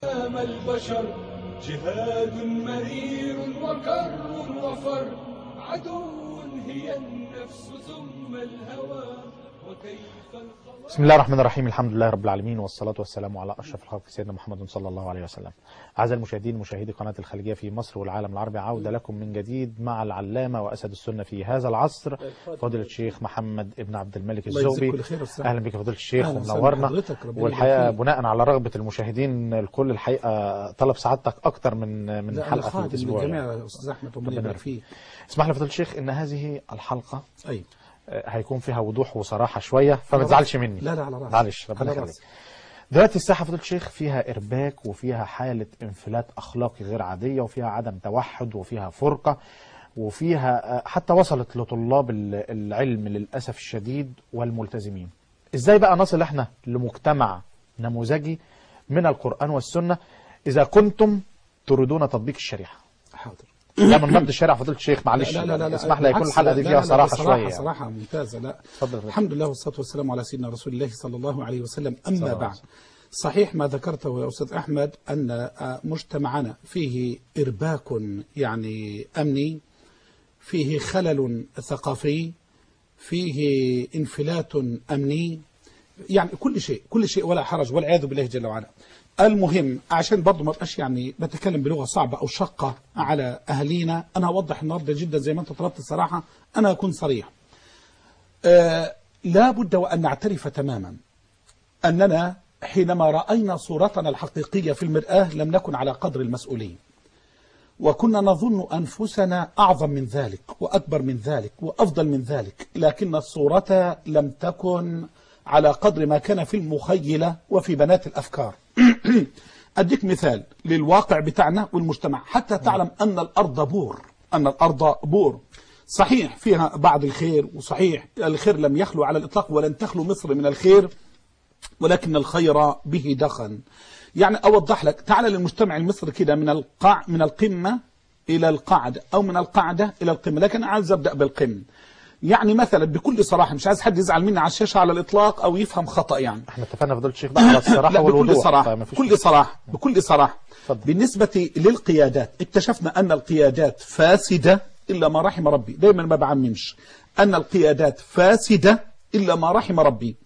أمام البشر جهاد مرير وكر وفر عدو هي النفس ثم الهوى وكيف الخلاص بسم الله الرحمن الرحيم الحمد لله رب العالمين والصلاة والسلام على أشرف الخلق سيدنا محمد صلى الله عليه وسلم أعزائي المشاهدين مشاهدي قناة الخليجية في مصر والعالم العربي عودة لكم من جديد مع العلامة وأسد السنة في هذا العصر فضيلة الشيخ محمد ابن عبد الملك الله يجزيك الزوبي كل خير والسلام. أهلا بك يا فضيلة الشيخ أهلا وسهلا ومنورنا بحضرتك، ربنا والحقيقة يبارك فيك. بناء على رغبة المشاهدين الكل الحقيقة طلب سعادتك أكتر من من لا أنا حلقة في خادم الأسبوع للجميع يعني. يا أستاذ أحمد ربنا ربنا يبارك يبارك فيك اسمح لي فضيلة الشيخ إن هذه الحلقة أي آه، هيكون فيها وضوح وصراحة شوية فما تزعلش مني لا لا على راسي معلش ربنا على يخليك راسي. دلوقتي الساحه فضيله الشيخ فيها ارباك وفيها حاله انفلات اخلاقي غير عاديه وفيها عدم توحد وفيها فرقه وفيها آه، حتى وصلت لطلاب ال- العلم للاسف الشديد والملتزمين. ازاي بقى نصل احنا لمجتمع نموذجي من القران والسنه اذا كنتم تريدون تطبيق الشريعه؟ حاضر ده من نبض الشارع فضيله الشيخ معلش لا لا لا لا اسمح لي يكون بالعكس، الحلقه دي لا، فيها لا، صراحه بصراحة شويه يعني. صراحة ممتازة لا اتفضل يا الحمد لله والصلاة والسلام على سيدنا رسول الله صلى الله عليه وسلم أما الله بعد عليه صحيح ما ذكرته يا أستاذ أحمد أن آه، مجتمعنا فيه إرباك يعني أمني فيه خلل ثقافي فيه انفلات أمني يعني كل شيء كل شيء ولا حرج والعياذ بالله جل وعلا المهم عشان برضه ما ابقاش يعني بتكلم بلغه صعبه او شقه على اهالينا انا اوضح النهارده جدا زي ما انت طلبت الصراحه انا اكون صريح آه لا بد وان نعترف تماما اننا حينما راينا صورتنا الحقيقيه في المراه لم نكن على قدر المسؤولين وكنا نظن أنفسنا أعظم من ذلك وأكبر من ذلك وأفضل من ذلك لكن الصورة لم تكن على قدر ما كان في المخيلة وفي بنات الأفكار أديك مثال للواقع بتاعنا والمجتمع حتى تعلم أن الأرض بور أن الأرض بور صحيح فيها بعض الخير وصحيح الخير لم يخلو على الإطلاق ولن تخلو مصر من الخير ولكن الخير به دخن يعني اوضح لك تعال للمجتمع المصري كده من القاع من القمه الى القاعده او من القاعده الى القمه لكن انا عايز ابدا بالقمه يعني مثلا بكل صراحه مش عايز حد يزعل مني على الشاشه على الاطلاق او يفهم خطا يعني احنا اتفقنا فضيله الشيخ بقى على الصراحه لا بكل والوضوح صراحه فما فيش بكل صراحه بكل صراحه اتفضل. بالنسبه للقيادات اكتشفنا ان القيادات فاسده الا ما رحم ربي دايما ما بعممش ان القيادات فاسده الا ما رحم ربي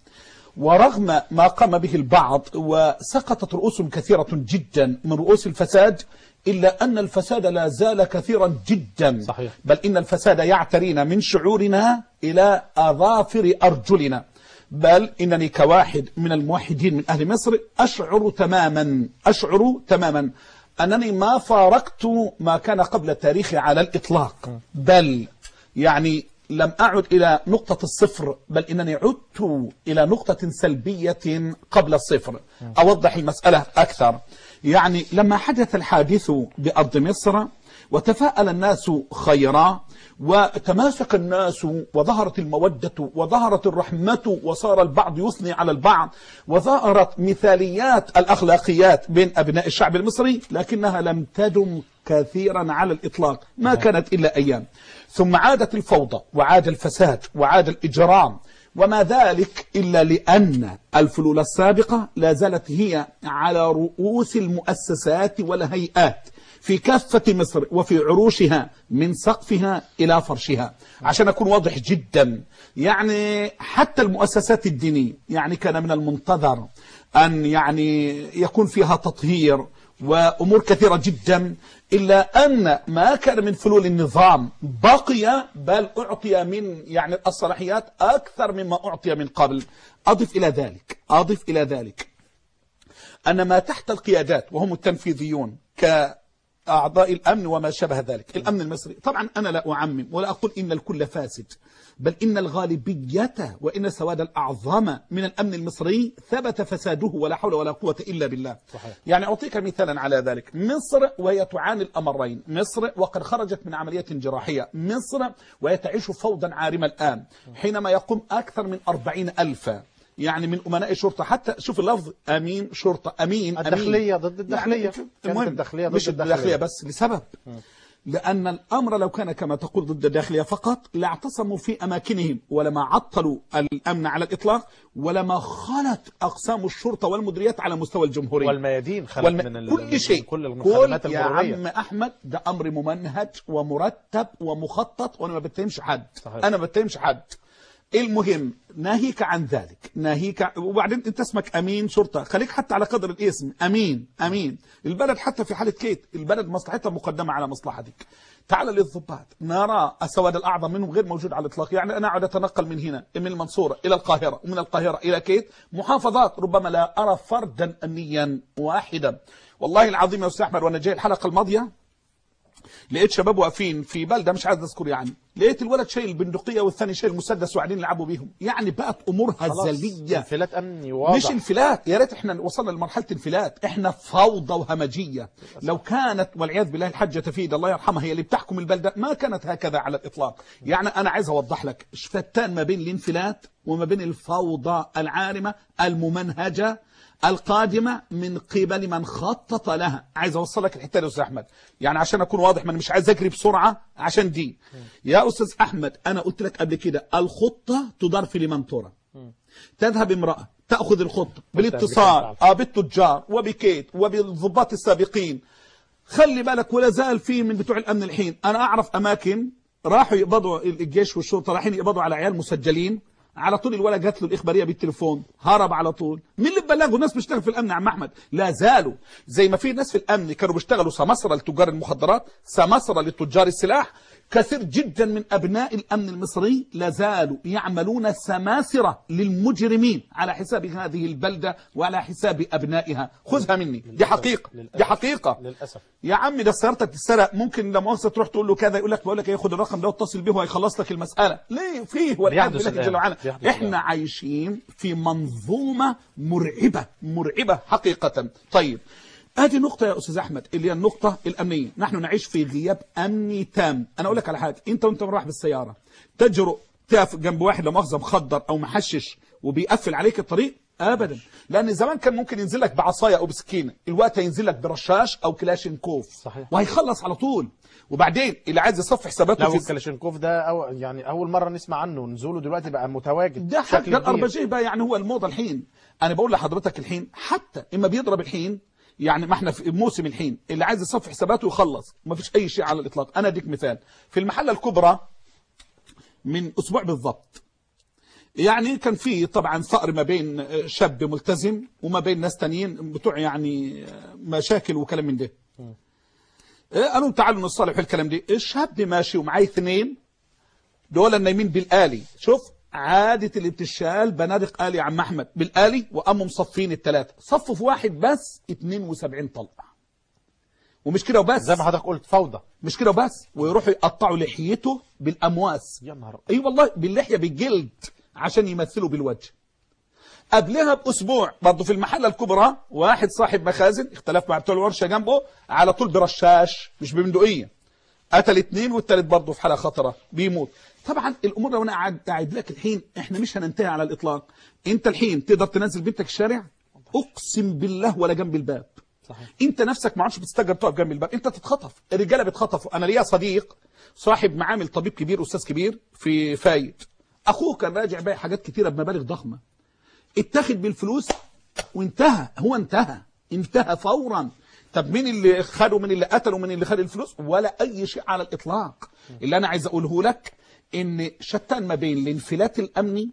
ورغم ما قام به البعض وسقطت رؤوس كثيرة جدا من رؤوس الفساد إلا أن الفساد لا زال كثيرا جدا صحيح. بل إن الفساد يعترينا من شعورنا إلى أظافر أرجلنا بل إنني كواحد من الموحدين من أهل مصر أشعر تماما أشعر تماما أنني ما فارقت ما كان قبل التاريخ على الإطلاق بل يعني لم أعد إلى نقطة الصفر بل إنني عدت إلى نقطة سلبية قبل الصفر أوضح المسألة أكثر يعني لما حدث الحادث بأرض مصر وتفاءل الناس خيرا وتماسك الناس وظهرت المودة وظهرت الرحمة وصار البعض يثني على البعض وظهرت مثاليات الأخلاقيات بين أبناء الشعب المصري لكنها لم تدم كثيرا على الإطلاق ما كانت إلا أيام ثم عادت الفوضى وعاد الفساد وعاد الإجرام وما ذلك إلا لأن الفلول السابقة لا زالت هي على رؤوس المؤسسات والهيئات في كافة مصر وفي عروشها من سقفها إلى فرشها عشان أكون واضح جدا يعني حتى المؤسسات الدينية يعني كان من المنتظر أن يعني يكون فيها تطهير وأمور كثيرة جدا إلا أن ما كان من فلول النظام بقي بل أعطي من يعني الصلاحيات أكثر مما أعطي من قبل أضف إلى ذلك أضف إلى ذلك أن ما تحت القيادات وهم التنفيذيون كأعضاء الأمن وما شابه ذلك الأمن المصري طبعا أنا لا أعمم ولا أقول إن الكل فاسد بل إن الغالبية وإن سواد الأعظم من الأمن المصري ثبت فساده ولا حول ولا قوة إلا بالله صحيح. يعني أعطيك مثالا على ذلك مصر وهي تعاني الأمرين مصر وقد خرجت من عملية جراحية مصر وهي تعيش فوضا عارمة الآن حينما يقوم أكثر من أربعين ألفا يعني من أمناء الشرطة حتى شوف اللفظ أمين شرطة أمين الداخلية أمين. ضد الداخلية. يعني كانت المهم الداخلية ضد مش الداخلية. الداخلية بس لسبب لأن الأمر لو كان كما تقول ضد الداخلية فقط لاعتصموا في أماكنهم ولما عطلوا الأمن على الإطلاق ولما خلت أقسام الشرطة والمديريات على مستوى الجمهورية والميادين خلت والم... من ال... كل شيء من كل كل المخدمات يا المرورية عم أحمد ده أمر ممنهج ومرتب ومخطط وأنا ما بتهمش حد صحيح. أنا ما بتهمش حد المهم ناهيك عن ذلك ناهيك وبعدين انت اسمك امين شرطه خليك حتى على قدر الاسم امين امين البلد حتى في حاله كيت البلد مصلحتها مقدمه على مصلحتك تعال للضباط نرى السواد الاعظم منهم غير موجود على الاطلاق يعني انا اقعد اتنقل من هنا من المنصوره الى القاهره ومن القاهره الى كيت محافظات ربما لا ارى فردا امنيا واحدا والله العظيم يا استاذ احمد وانا جاي الحلقه الماضيه لقيت شباب واقفين في بلده مش عايز اذكر يعني لقيت الولد شايل البندقيه والثاني شايل المسدس وقاعدين يلعبوا بيهم يعني بقت امور خلاص، هزليه انفلات امني واضح مش انفلات يا ريت احنا وصلنا لمرحله انفلات احنا فوضى وهمجيه لو كانت والعياذ بالله الحجه تفيد الله يرحمها هي اللي بتحكم البلده ما كانت هكذا على الاطلاق يعني انا عايز اوضح لك شفتان ما بين الانفلات وما بين الفوضى العارمه الممنهجه القادمة من قبل من خطط لها عايز اوصل لك الحته دي يا استاذ احمد يعني عشان اكون واضح ما انا مش عايز اجري بسرعه عشان دي يا استاذ احمد انا قلت لك قبل كده الخطه تدار في لمن ترى تذهب امرأة تأخذ الخطة بالاتصال آه بالتجار وبكيت وبالضباط السابقين خلي بالك ولا زال في من بتوع الأمن الحين أنا أعرف أماكن راحوا يقبضوا الجيش والشرطة رايحين يقبضوا على عيال مسجلين على طول الولد جات له الإخبارية بالتليفون هرب على طول مين اللي بلغوا الناس بيشتغل في الأمن يا عم أحمد لا زالوا زي ما في ناس في الأمن كانوا بيشتغلوا سمسرة لتجار المخدرات سمسرة لتجار السلاح كثير جدا من أبناء الأمن المصري لا زالوا يعملون سماسرة للمجرمين على حساب هذه البلدة وعلى حساب أبنائها خذها مني دي حقيقة دي للأسف. حقيقة للأسف يا عم ده سيارتك تتسرق ممكن لما مؤاخذة تروح تقول له كذا يقول لك بقول لك ياخد الرقم ده واتصل به وهيخلص لك المسألة ليه فيه والعياذ بيحدث بالله الآن. جل وعلا بيحدث احنا الآن. عايشين في منظومة مرعبة مرعبة حقيقة طيب ادي نقطة يا استاذ احمد اللي هي النقطة الامنية نحن نعيش في غياب امني تام انا اقول لك على حاجة انت وانت رايح بالسيارة تجرؤ تقف جنب واحد لا مؤاخذة مخدر او محشش وبيقفل عليك الطريق ابدا لان زمان كان ممكن ينزل لك بعصايه او بسكينه الوقت هينزل لك برشاش او كلاشينكوف صحيح. وهيخلص على طول وبعدين اللي عايز يصفي حساباته لا في الكلاشينكوف ده أو يعني اول مره نسمع عنه نزوله دلوقتي بقى متواجد ده بشكل حاجة كبير. الأربجيه بقى يعني هو الموضة الحين أنا بقول لحضرتك الحين حتى إما بيضرب الحين يعني ما احنا في موسم الحين اللي عايز يصفي حساباته يخلص ما فيش أي شيء على الإطلاق أنا أديك مثال في المحلة الكبرى من أسبوع بالضبط يعني كان في طبعا ثأر ما بين شاب ملتزم وما بين ناس تانيين بتوع يعني مشاكل وكلام من ده قالوا تعالوا نصالح في الكلام ده الشاب ماشي ومعاه اثنين دول النايمين بالآلي شوف عادة اللي بتشال بنادق آلي يا عم أحمد بالآلي وقاموا مصفين الثلاثة صفوا في واحد بس 72 طلقة ومش كده وبس زي ما حضرتك قلت فوضى مش كده وبس ويروحوا يقطعوا لحيته بالأمواس يا نهار اي والله باللحية بالجلد عشان يمثلوا بالوجه قبلها بأسبوع برضه في المحلة الكبرى واحد صاحب مخازن اختلف مع بتوع الورشة جنبه على طول برشاش مش ببندقية قتل اتنين والتالت برضه في حالة خطرة بيموت طبعا الامور لو انا قاعد قاعد لك الحين احنا مش هننتهي على الاطلاق انت الحين تقدر تنزل بنتك الشارع اقسم بالله ولا جنب الباب صحيح. انت نفسك ما عادش بتستجر تقف جنب الباب انت تتخطف الرجاله بيتخطفوا انا ليا صديق صاحب معامل طبيب كبير استاذ كبير في فايد اخوه كان راجع بايع حاجات كتيره بمبالغ ضخمه اتاخد بالفلوس وانتهى هو انتهى انتهى فورا طب مين اللي خده من اللي قتله من اللي خد الفلوس ولا اي شيء على الاطلاق اللي انا عايز اقوله لك ان شتان ما بين الانفلات الامني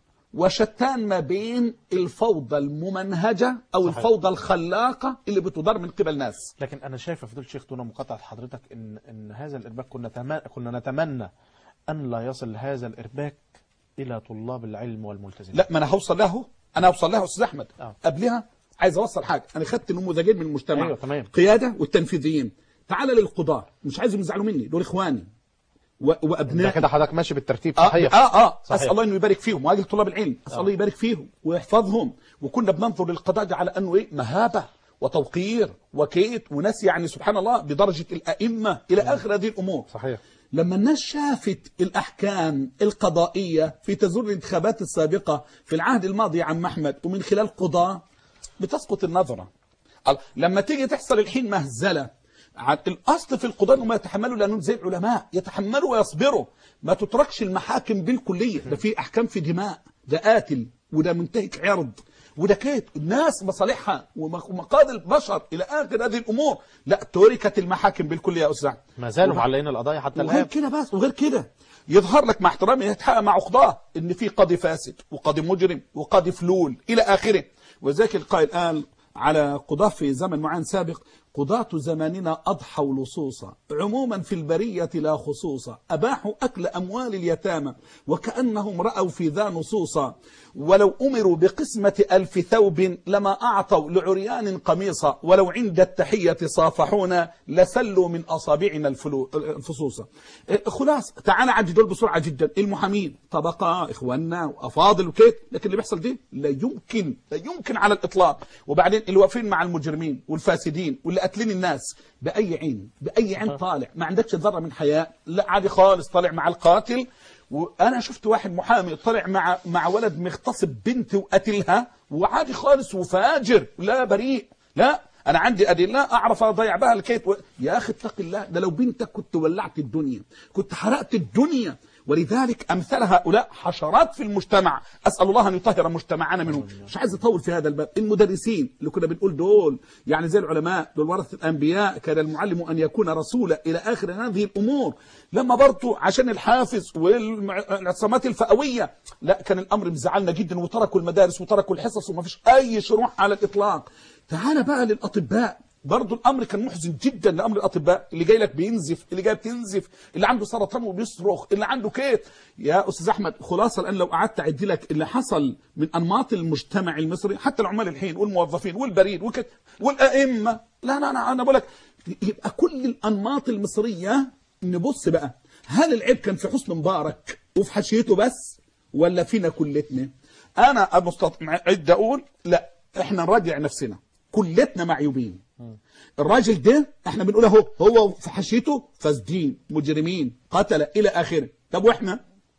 وشتان ما بين الفوضى الممنهجه او صحيح. الفوضى الخلاقه اللي بتدار من قبل ناس لكن انا شايف يا فضيله الشيخ دون مقاطعه حضرتك ان ان هذا الارباك كنا تم... كنا نتمنى ان لا يصل هذا الارباك الى طلاب العلم والملتزمين لا ما انا هوصل له انا هوصل لها يا استاذ احمد آه. قبلها عايز اوصل حاجه انا خدت نموذجين من المجتمع أيوة، تمام. قياده والتنفيذيين تعال للقضاه مش عايزهم يزعلوا مني دول اخواني و... ده وابنائي كده حضرتك ماشي بالترتيب آه صحيح اه اه صحيح. اسال الله انه يبارك فيهم واجل طلاب العلم اسال الله يبارك فيهم ويحفظهم وكنا بننظر للقضاء ده على انه ايه مهابه وتوقير وكيت وناس يعني سبحان الله بدرجه الائمه الى اخر هذه الامور صحيح لما الناس شافت الأحكام القضائية في تزور الانتخابات السابقة في العهد الماضي يا عم أحمد ومن خلال قضاة بتسقط النظرة ال- لما تيجي تحصل الحين مهزلة عن- الاصل في القضاء انهم يتحملوا لانهم زي العلماء يتحملوا ويصبروا ما تتركش المحاكم بالكليه ده في احكام في دماء ده قاتل وده منتهك عرض وده كيت الناس مصالحها ومق- ومقاضي البشر الى اخر هذه الامور لا تركت المحاكم بالكليه يا استاذ أحمد. ما زالوا وبعد- معلقين القضايا حتى وغير الان كده بس وغير كده يظهر لك مع احترامي يتحقق مع قضاه ان في قاضي فاسد وقاضي مجرم وقاضي فلول الى اخره وذلك القائل قال على قضاة في زمن معين سابق قضاة زماننا أضحوا لصوصا عموما في البرية لا خصوصا أباحوا أكل أموال اليتامى وكأنهم رأوا في ذا نصوصا ولو أمروا بقسمة ألف ثوب لما أعطوا لعريان قميصا ولو عند التحية صافحونا لسلوا من أصابعنا الفلو- الفصوصا إيه، خلاص تعال عدي دول بسرعة جدا المحامين طبقة إخواننا وأفاضل وكيت لكن اللي بيحصل دي لا يمكن لا يمكن على الإطلاق وبعدين اللي واقفين مع المجرمين والفاسدين واللي قاتلين الناس بأي عين بأي عين طالع ما عندكش ذرة من حياء لا عادي خالص طالع مع القاتل وانا شفت واحد محامي طلع مع مع ولد مغتصب بنت وقتلها وعادي خالص وفاجر لا بريء لا انا عندي ادله اعرف اضيع بها الكيت و... يا اخي اتق الله ده لو بنتك كنت ولعت الدنيا كنت حرقت الدنيا ولذلك امثال هؤلاء حشرات في المجتمع اسال الله ان يطهر مجتمعنا منهم مش عايز اطول في هذا الباب المدرسين اللي كنا بنقول دول يعني زي العلماء دول ورثه الانبياء كان المعلم ان يكون رسولا الى اخر هذه الامور لما برضه عشان الحافظ والعصامات الفئويه لا كان الامر مزعلنا جدا وتركوا المدارس وتركوا الحصص وما فيش اي شروح على الاطلاق تعال بقى للاطباء برضه الامر كان محزن جدا لامر الاطباء اللي جاي لك بينزف اللي جاي بتنزف اللي عنده سرطان وبيصرخ اللي عنده كيت يا استاذ احمد خلاصه الان لو قعدت اعد لك اللي حصل من انماط المجتمع المصري حتى العمال الحين والموظفين والبريد وكت والائمه لا لا انا انا بقول لك يبقى كل الانماط المصريه نبص بقى هل العيب كان في حسن مبارك وفي حاشيته بس ولا فينا كلتنا انا مستعد اقول لا احنا نراجع نفسنا كلتنا معيوبين الراجل ده احنا بنقول اهو هو في حاشيته فاسدين مجرمين قتله الى اخره طب واحنا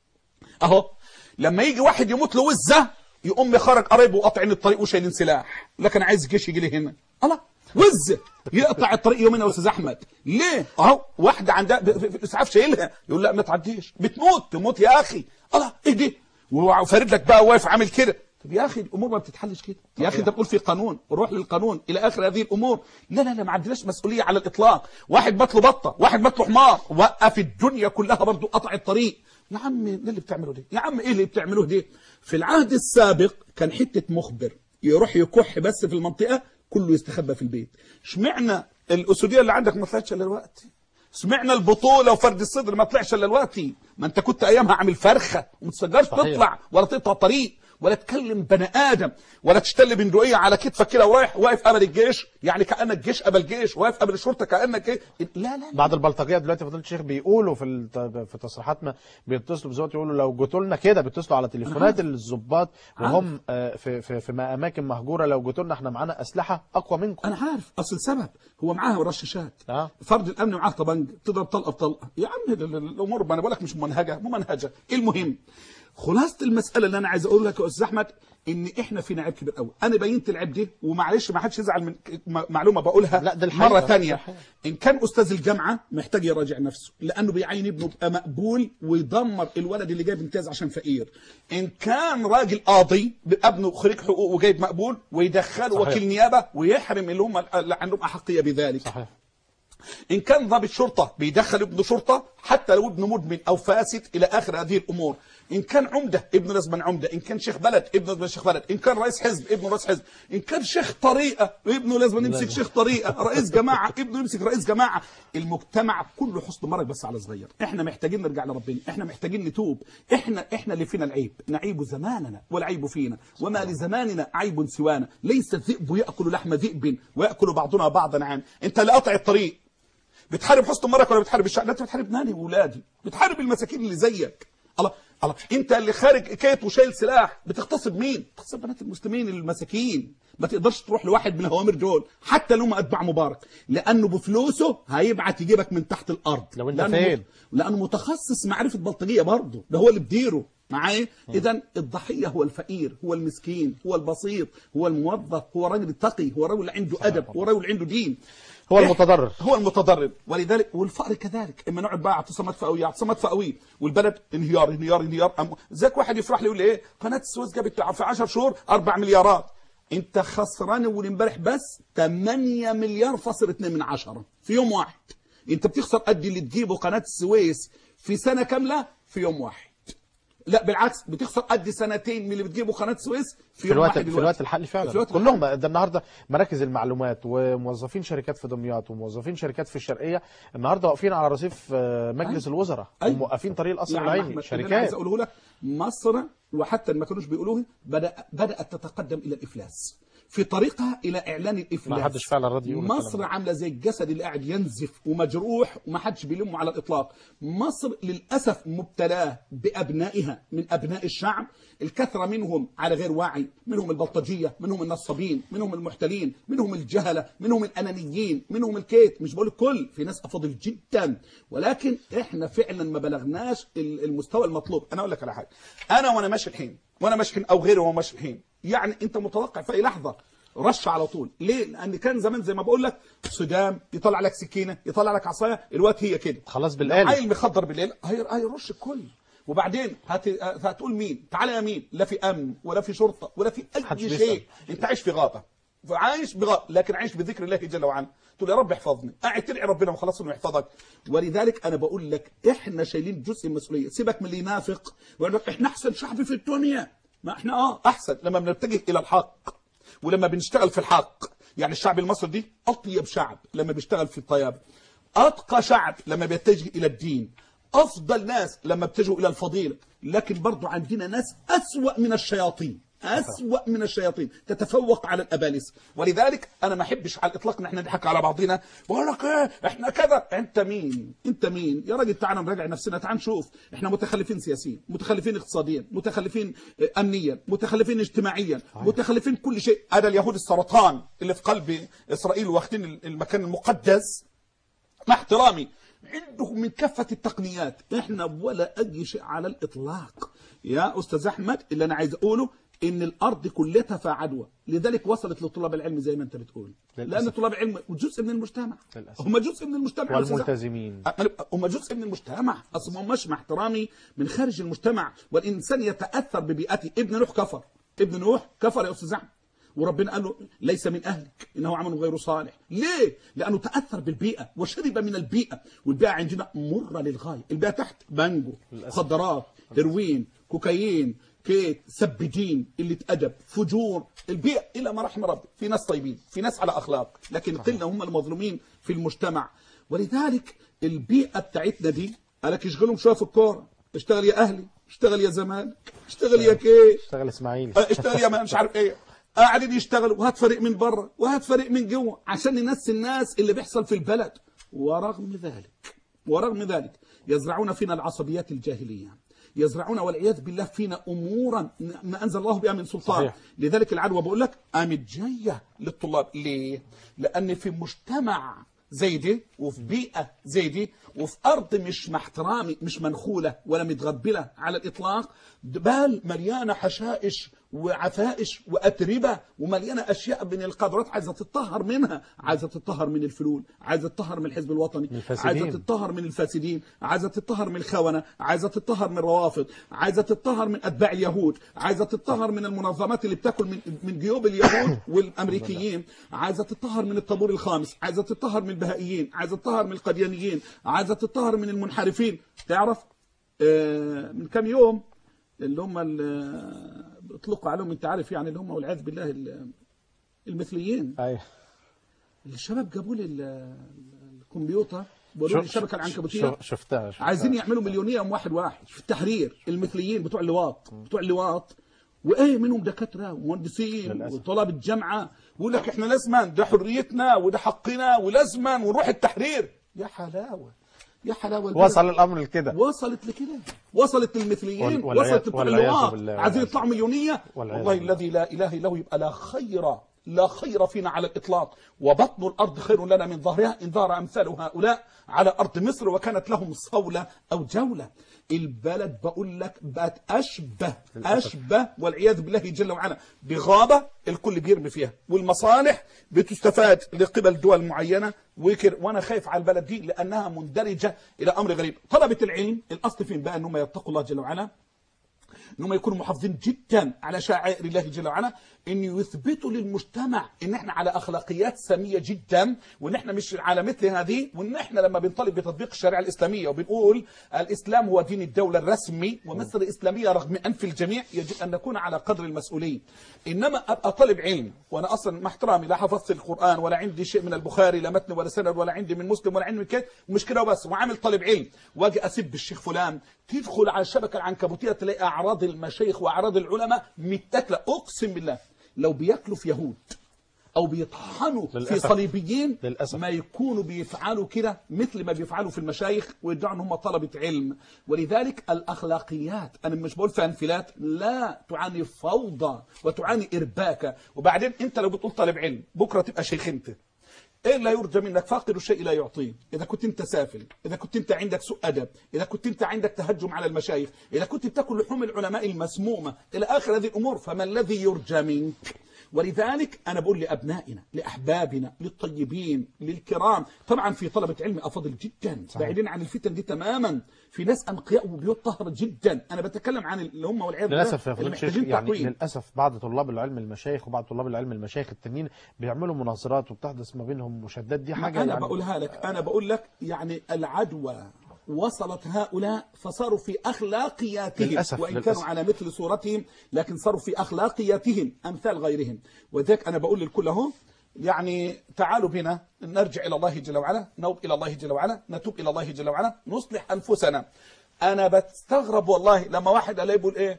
اهو لما يجي واحد يموت له وزه يقوم يخرج قرايبه وقاطعين الطريق وشايلين سلاح لكن عايز الجيش يجي لي هنا الله وزه يقطع الطريق يومين يا استاذ احمد ليه اهو واحده عندها ب- في في الاسعاف شايلها يقول لا ما تعديش بتموت تموت يا اخي الله ايه دي وفارد لك بقى واقف عامل كده طب يا اخي الامور ما بتتحلش كده يا اخي انت بتقول في قانون وروح للقانون الى اخر هذه الامور لا لا لا ما عندناش مسؤوليه على الاطلاق واحد بطله بطه واحد بطله حمار وقف الدنيا كلها برضه قطع الطريق يا عم ايه اللي بتعمله ده يا عم ايه اللي بتعملوه ده في العهد السابق كان حته مخبر يروح يكح بس في المنطقه كله يستخبى في البيت اشمعنى الاسوديه اللي عندك ما طلعتش الا دلوقتي سمعنا البطوله وفرد الصدر ما طلعش الا دلوقتي ما انت كنت ايامها عامل فرخه وما تسجلش صحيح. تطلع ولا تقطع طريق ولا تكلم بني ادم ولا تشتل بندقيه على كتفك كده ورايح واقف قبل الجيش يعني كانك جيش قبل جيش واقف قبل الشرطه كانك ايه لا لا, لا. بعد البلطجيه دلوقتي فضيله الشيخ بيقولوا في الت- في تصريحات ما بيتصلوا بالظبط يقولوا لو جيتوا لنا كده بيتصلوا على تليفونات الضباط وهم آه، في في في اماكن مهجوره لو جيتوا لنا احنا معانا اسلحه اقوى منكم انا عارف اصل سبب هو معاه رشاشات اه فرد الامن معاه طبنج تضرب طلقه بطلقه يا عم ال- ال- الامور ما انا بقول لك مش ممنهجه ممنهجه المهم خلاصه المساله اللي انا عايز اقول لك يا استاذ احمد ان احنا فينا عيب كبير قوي انا بينت العيب دي ومعلش ما حدش يزعل من ك- م- معلومه بقولها لا، ده الحقيقة. مره ثانيه الحقيقة. ان كان استاذ الجامعه محتاج يراجع نفسه لانه بيعين ابنه يبقى مقبول ويدمر الولد اللي جايب امتياز عشان فقير ان كان راجل قاضي بيبقى ابنه خريج حقوق وجايب مقبول ويدخله صحيح. وكيل نيابه ويحرم اللي هم اللي عندهم احقيه بذلك صحيح ان كان ضابط شرطه بيدخل ابنه شرطه حتى لو ابنه مدمن او فاسد الى اخر هذه الامور ان كان عمده ابنه لازم عمده ان كان شيخ بلد ابنه لازم شيخ بلد ان كان رئيس حزب ابنه رئيس حزب ان كان شيخ طريقه ابنه لازم يمسك شيخ طريقه رئيس جماعه ابنه يمسك رئيس جماعه المجتمع كله حسن مرض بس على صغير احنا محتاجين نرجع لربنا احنا محتاجين نتوب احنا احنا اللي فينا العيب نعيب زماننا والعيب فينا وما لزماننا عيب سوانا ليس الذئب ياكل لحم ذئب وياكل بعضنا بعضا عام انت اللي قاطع الطريق بتحارب حسن مرك ولا بتحارب الشعب لا انت بتحارب ناني واولادي بتحارب المساكين اللي زيك الله الله انت اللي خارج كيت وشايل سلاح بتغتصب مين بتغتصب بنات المسلمين المساكين ما تقدرش تروح لواحد من الهوامر دول حتى لو ما اتبع مبارك لانه بفلوسه هيبعت يجيبك من تحت الارض لو انت لأنه فين؟ لانه متخصص معرفه بلطجيه برضه ده هو اللي بديره معايا اذا الضحيه هو الفقير هو المسكين هو البسيط هو الموظف هو الراجل التقي هو الراجل اللي عنده ادب هو الراجل اللي عنده دين هو المتضرر. هو المتضرر ولذلك والفقر كذلك اما نقعد بقى اعتصامات فئويه اعتصامات فئويه والبلد انهيار انهيار انهيار أم- زيك واحد يفرح لي يقول لي ايه قناه السويس جابت في 10 شهور 4 مليارات انت خسران اول امبارح بس 8 مليار فاصل 2 من عشرة في يوم واحد انت بتخسر قد اللي تجيبه قناه السويس في سنه كامله في يوم واحد لا بالعكس بتخسر قد سنتين من اللي بتجيبه قناه السويس في, في يوم الوقت واحد في دلوقتي. الوقت الحالي فعلا في الوقت كلهم ده النهارده مراكز المعلومات وموظفين شركات في دمياط وموظفين شركات في الشرقيه النهارده واقفين على رصيف آه، مجلس أيوة. الوزراء أيوة. وموقفين طريق القصر نعم العيني أحمد، اللي أنا عايز شركات اقوله لك مصر وحتى ما كانوش بيقولوه بدا بدات تتقدم الى الافلاس في طريقها الى اعلان الافلاس ما حدش فعلا راضي يقول الكلام مصر ده. عامله زي الجسد اللي قاعد ينزف ومجروح وما حدش بيلمه على الاطلاق مصر للاسف مبتلاه بابنائها من ابناء الشعب الكثره منهم على غير وعي منهم البلطجيه منهم النصابين منهم المحتلين منهم الجهله منهم الانانيين منهم الكيت مش بقول الكل في ناس افاضل جدا ولكن احنا فعلا ما بلغناش ال- المستوى المطلوب انا اقول لك على حاجه انا وانا ماشي الحين وانا ماشي الحين او غيري وهو ماشي الحين يعني انت متوقع في اي لحظه رش على طول ليه لان كان زمان زي ما بقول لك صدام يطلع لك سكينه يطلع لك عصايه الوقت هي كده خلاص لو بالآلة عيل مخدر بالليل هي- هيرش الكل وبعدين هت... هتقول مين تعالى يا مين لا في امن ولا في شرطه ولا في محدش اي بيسأل. شيء انت عايش في غابه عايش بغابه لكن عايش بذكر الله جل وعلا تقول يا رب احفظني قاعد تدعي ربنا وخلاص انه يحفظك ولذلك انا بقول لك احنا شايلين جزء من المسؤوليه سيبك من اللي ينافق ويقول لك احنا احسن شعب في الدنيا ما احنا اه احسن لما بنتجه الى الحق ولما بنشتغل في الحق يعني الشعب المصري دي اطيب شعب لما بيشتغل في الطياب اتقى شعب لما بيتجه الى الدين افضل ناس لما بيتجهوا الى الفضيله لكن برضو عندنا ناس اسوا من الشياطين اسوا من الشياطين تتفوق على الابالسه ولذلك انا ما احبش على الاطلاق ان احنا نضحك على بعضنا بقول لك ايه احنا كذا انت مين انت مين يا راجل تعالى نراجع نفسنا تعال نشوف احنا متخلفين سياسيا متخلفين اقتصاديا متخلفين آه، امنيا متخلفين اجتماعيا متخلفين كل شيء هذا اليهود السرطان اللي في قلب اسرائيل واخدين المكان المقدس مع احترامي عندهم من كافة التقنيات احنا ولا اي شيء على الاطلاق يا استاذ احمد اللي انا عايز اقوله ان الارض كلها فيها عدوى لذلك وصلت لطلاب العلم زي ما انت بتقول للأسف. لان طلاب العلم جزء من المجتمع للأسف. هم جزء من المجتمع يا أستاذ أحمد. والملتزمين هم جزء من المجتمع اصلا هم مش مع احترامي من خارج المجتمع والانسان يتاثر ببيئته ابن نوح كفر ابن نوح كفر يا استاذ احمد وربنا قال له ليس من اهلك انه عمل غير صالح ليه لانه تاثر بالبيئه وشرب من البيئه والبيئه عندنا مره للغايه البيئه تحت بانجو مخدرات هيروين كوكايين كيت سبجين قله ادب فجور البيئه الى ما رحم ربي في ناس طيبين في ناس على اخلاق لكن قله هم المظلومين في المجتمع ولذلك البيئه بتاعتنا دي قالك يشغلهم شويه في الكوره اشتغل يا اهلي اشتغل يا زمالك اشتغل يا كيت اشتغل اسماعيل اه، اشتغل يا ما مش عارف ايه قاعدين يشتغلوا وهات فريق من بره وهات فريق من جوه عشان ننسي الناس اللي بيحصل في البلد ورغم ذلك ورغم ذلك يزرعون فينا العصبيات الجاهليه يزرعون والعياذ بالله فينا امورا ما انزل الله بها من سلطان صحيح. لذلك العدوى بقول لك قامت جايه للطلاب ليه؟ لان في مجتمع زي دي وفي بيئه زي دي وفي ارض مش مع احترامي مش منخوله ولا متغبله على الاطلاق بال مليانه حشائش وعفائش واتربه ومليانه اشياء من القدرات عايزه تتطهر منها عايزه تتطهر من الفلول عايزه تتطهر من الحزب الوطني الفاسدين. عايزه تتطهر من الفاسدين عايزه تتطهر من الخونه عايزه تتطهر من الروافض عايزه تتطهر من اتباع اليهود عايزه تتطهر من المنظمات اللي بتاكل من من جيوب اليهود والامريكيين عايزه تتطهر من الطابور الخامس عايزه تتطهر من البهائيين عايزه تتطهر من القديانيين عايزه تتطهر من المنحرفين تعرف آه، من كام يوم اللي هم ال- اطلقوا عليهم انت عارف يعني اللي هم والعياذ بالله ال- المثليين ايوه الشباب جابوا لي ال- الكمبيوتر بيقولوا لي شو- الشبكه شو- العنكبوتيه شفتها شفتها. عايزين يعملوا مليونيه يوم واحد واحد في التحرير المثليين بتوع اللواط بتوع اللواط وايه منهم دكاتره ومهندسين للأسف. وطلاب الجامعه بيقول لك احنا لازما ده حريتنا وده حقنا ولازما ونروح التحرير يا حلاوه يا حلاوه البلد. وصل الامر لكده وصلت لكده وصلت للمثليين وال- والعياذ- وصلت لبتوع والعياذ اللواط بالله عايزين والعياذ يطلعوا مليونيه والعياذ والله بالله. الذي لا اله الا هو يبقى لا خير لا خير فينا على الإطلاق وبطن الأرض خير لنا من ظهرها إن ظهر أمثال هؤلاء على أرض مصر وكانت لهم صولة أو جولة البلد بقول لك بقت أشبه أشبه والعياذ بالله جل وعلا بغابة الكل بيرمي فيها والمصالح بتستفاد لقبل دول معينة وكر وأنا خايف على البلد دي لأنها مندرجة إلى أمر غريب طلبة العلم الأصل فين بقى أنهم يتقوا الله جل وعلا انهم يكونوا محافظين جدا على شعائر الله جل وعلا ان يثبتوا للمجتمع ان احنا على اخلاقيات ساميه جدا وان احنا مش على مثل هذه وان احنا لما بنطالب بتطبيق الشريعه الاسلاميه وبنقول الاسلام هو دين الدوله الرسمي ومصر اسلاميه رغم انف الجميع يجب ان نكون على قدر المسؤوليه انما ابقى طالب علم وانا اصلا مع احترامي لا حفظت القران ولا عندي شيء من البخاري لا متن ولا سند ولا عندي من مسلم ولا عندي من كده ومش كده وبس وعامل طالب علم واجي اسب الشيخ فلان تدخل على الشبكه العنكبوتيه تلاقي اعراض المشايخ واعراض العلماء متاكله اقسم بالله لو بياكلوا في يهود او بيطحنوا في للأسف. صليبيين للأسف. ما يكونوا بيفعلوا كده مثل ما بيفعلوا في المشايخ ويدعوا ان هم طلبه علم ولذلك الاخلاقيات انا مش بقول فيها انفلات لا تعاني فوضى وتعاني ارباكه وبعدين انت لو بتقول طالب علم بكره تبقى شيخ انت ايه لا يرجى منك فاقد الشيء لا يعطيه اذا كنت انت سافل اذا كنت انت عندك سوء ادب اذا كنت انت عندك تهجم على المشايخ اذا كنت بتاكل لحوم العلماء المسمومه الى اخر هذه الامور فما الذي يرجى منك ولذلك انا بقول لابنائنا لاحبابنا للطيبين للكرام طبعا في طلبه علم افاضل جدا بعيدين عن الفتن دي تماما في ناس انقياء وبيوت طاهره جدا انا بتكلم عن اللي هم والعياذ بالله للاسف يا اللي فضيله الشيخ محتاجين يعني تقويم. للاسف بعض طلاب العلم المشايخ وبعض طلاب العلم المشايخ التانيين بيعملوا مناظرات وبتحدث ما بينهم مشادات دي ما حاجه أنا يعني بقولها لك أنا بقول لك يعني العدوى وصلت هؤلاء فصاروا في أخلاقياتهم للأسف، وإن للأسف. كانوا على مثل صورتهم لكن صاروا في أخلاقياتهم أمثال غيرهم وذلك أنا بقول للكل أهو يعني تعالوا بنا نرجع إلى الله جل وعلا نوب إلى الله جل وعلا نتوب إلى الله جل وعلا نصلح أنفسنا أنا بستغرب والله لما واحد ألاقي يقول إيه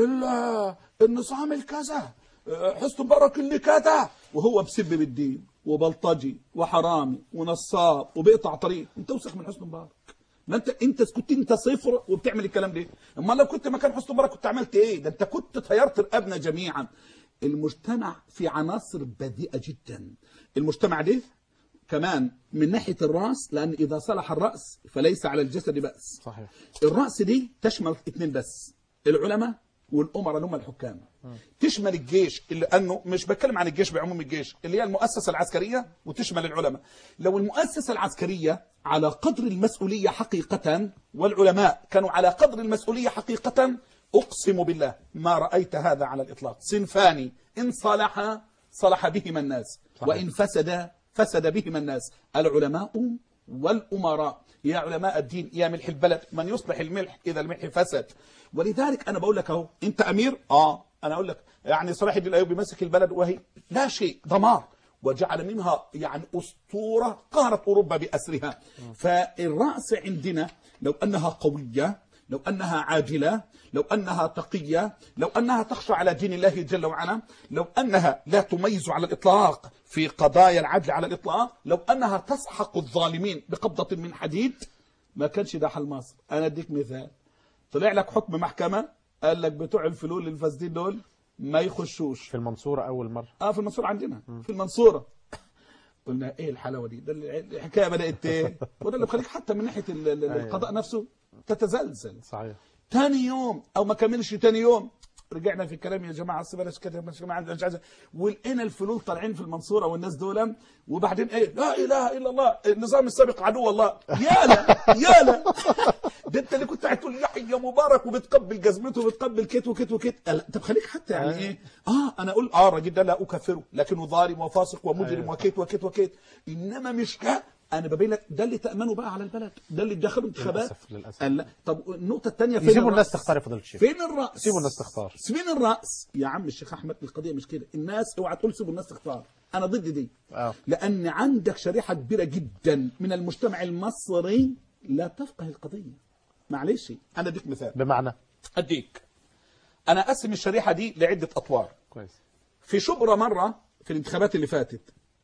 إلا النظام الكذا حسن مبارك اللي كذا وهو بسب بالدين وبلطجي وحرامي ونصاب وبيقطع طريق انت وسخ من حسن مبارك ما انت انت كنت انت صفر وبتعمل الكلام ده اما لو كنت مكان حسن مبارك كنت عملت ايه ده انت كنت طيرت رقابنا جميعا المجتمع في عناصر بذيئه جدا المجتمع ده كمان من ناحيه الراس لان اذا صلح الراس فليس على الجسد باس صحيح الرأس دي تشمل اثنين بس العلماء والأمراء اللي هم الحكام تشمل الجيش اللي أنه مش بتكلم عن الجيش بعموم الجيش اللي هي المؤسسة العسكرية وتشمل العلماء لو المؤسسة العسكرية على قدر المسؤولية حقيقة والعلماء كانوا على قدر المسؤولية حقيقة أقسم بالله ما رأيت هذا على الإطلاق صنفان إن صلح صلح بهما الناس صحيح. وإن فسد فسد بهما الناس العلماء والأمراء يا علماء الدين يا ملح البلد من يصلح الملح إذا الملح فسد ولذلك أنا بقول لك أهو أنت أمير آه أنا أقول لك يعني صلاح الدين الأيوبي مسك البلد وهي لا شيء دمار وجعل منها يعني أسطورة قهرت أوروبا بأسرها فالرأس عندنا لو أنها قوية لو أنها عاجلة لو أنها تقية لو أنها تخشى على دين الله جل وعلا لو أنها لا تميز على الإطلاق في قضايا العدل على الإطلاق لو أنها تسحق الظالمين بقبضة من حديد ما كانش ده حل مصر أنا أديك مثال طلع لك حكم محكمة قال لك بتوع الفلول الفاسدين دول ما يخشوش في المنصوره اول مره اه في المنصورة عندنا في المنصورة قلنا ايه الحلاوه دي ده الحكايه بدات ايه وده اللي بخليك حتى من ناحيه ال- ال- أيوة. القضاء نفسه تتزلزل صحيح تاني يوم او ما كملش تاني يوم رجعنا في الكلام يا جماعه اصل بلاش كده مش جماعه مش عايز ولقينا الفلول طالعين في المنصوره والناس دول وبعدين ايه لا اله الا الله النظام السابق عدو الله يا لا يا لا ده انت اللي كنت قاعد تقول يحيى مبارك وبتقبل جزمته وبتقبل كت وكت وكت لا طب خليك حتى يعني ايه اه انا اقول اه الراجل ده لا اكفره لكنه ظالم وفاسق ومجرم أيوة. وكت وكت وكت انما مش لا انا ببين لك ده اللي تامنه بقى على البلد ده اللي دخلوا انتخابات للأسف، للأسف. قال لا طب النقطه الثانيه فين يسيبوا الناس الرأس؟ تختار يا فضيله الشيخ فين الرأس؟ سيبوا الناس تختار. فين الرأس؟ يا عم الشيخ أحمد القضية مش كده، الناس اوعى تقول سيبوا الناس تختار، أنا ضد دي. آه. لأن عندك شريحة كبيرة جدا من المجتمع المصري لا تفقه القضية. معلش أنا أديك مثال. بمعنى أديك. أنا أقسم الشريحة دي لعدة أطوار. كويس في شبرا مرة في الانتخابات اللي فاتت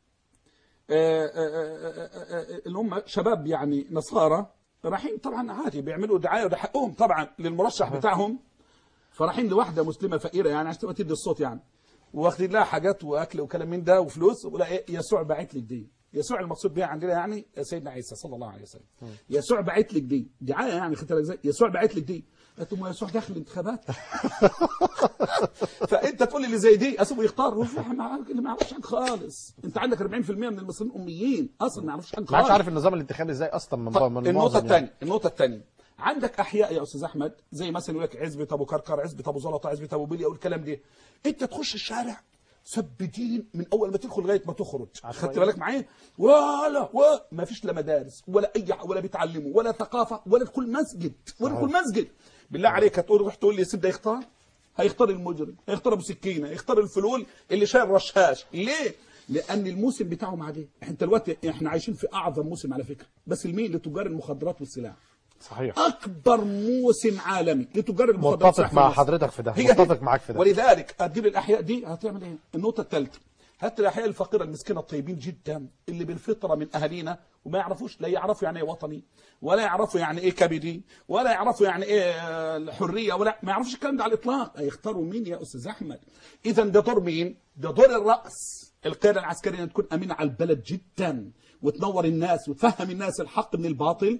آه، آه، آه، آه، آه، اللي هم شباب يعني نصارى رايحين طبعا عادي بيعملوا دعاية وده حقهم طبعا للمرشح بتاعهم فرايحين لواحدة مسلمة فقيرة يعني عشان تبقى تدي الصوت يعني واخدين لها حاجات واكل وكلام من ده وفلوس ولا ايه يسوع باعت لك دي يسوع المقصود بها عندنا يعني سيدنا عيسى صلى الله عليه وسلم يسوع باعت لك دي دعايه يعني خدت بالك ازاي يسوع باعت لك دي قلت له ما يسوع داخل الانتخابات فانت تقول لي اللي زي دي اسيبه يختار هو في مع- اللي ما يعرفش حاجه خالص انت عندك 40% من المصريين اميين اصلا ما يعرفش حاجه ما عادش خالص عارف النظام الانتخابي ازاي اصلا من, طيب من النقطة معظم يعني. الثانية النقطة الثانية عندك أحياء يا أستاذ أحمد زي مثلا يقول لك عزبة أبو كركر عزبة أبو زلطة عزبة أبو بليا والكلام ده أنت تخش الشارع سب دين من أول ما تدخل لغاية ما تخرج عشوائي. خدت بالك معايا ولا وما فيش لا مدارس ولا أي ح- ولا بيتعلموا ولا ثقافة ولا في كل مسجد ولا في كل مسجد بالله عليك هتقول روح تقول لي سيب ده يختار هيختار المجرم هيختار ابو سكينه هيختار الفلول اللي شايل رشاش ليه لان الموسم بتاعه مع دي احنا دلوقتي احنا عايشين في اعظم موسم على فكره بس لمين لتجار المخدرات والسلاح صحيح اكبر موسم عالمي لتجار المخدرات متفق والسلاح في مع مصر. حضرتك في ده هي متفق معاك في ده ولذلك هتجيب الاحياء دي هتعمل ايه النقطه الثالثه هات الاحياء الفقيره المسكينه الطيبين جدا اللي بالفطره من اهالينا وما يعرفوش لا يعرفوا يعني ايه وطني ولا يعرفوا يعني ايه كبدي ولا يعرفوا يعني ايه آه، الحريه ولا ما يعرفوش الكلام ده على الاطلاق هيختاروا مين يا استاذ احمد اذا ده دور مين ده دور الراس القياده العسكريه إنها تكون امينه على البلد جدا وتنور الناس وتفهم الناس الحق من الباطل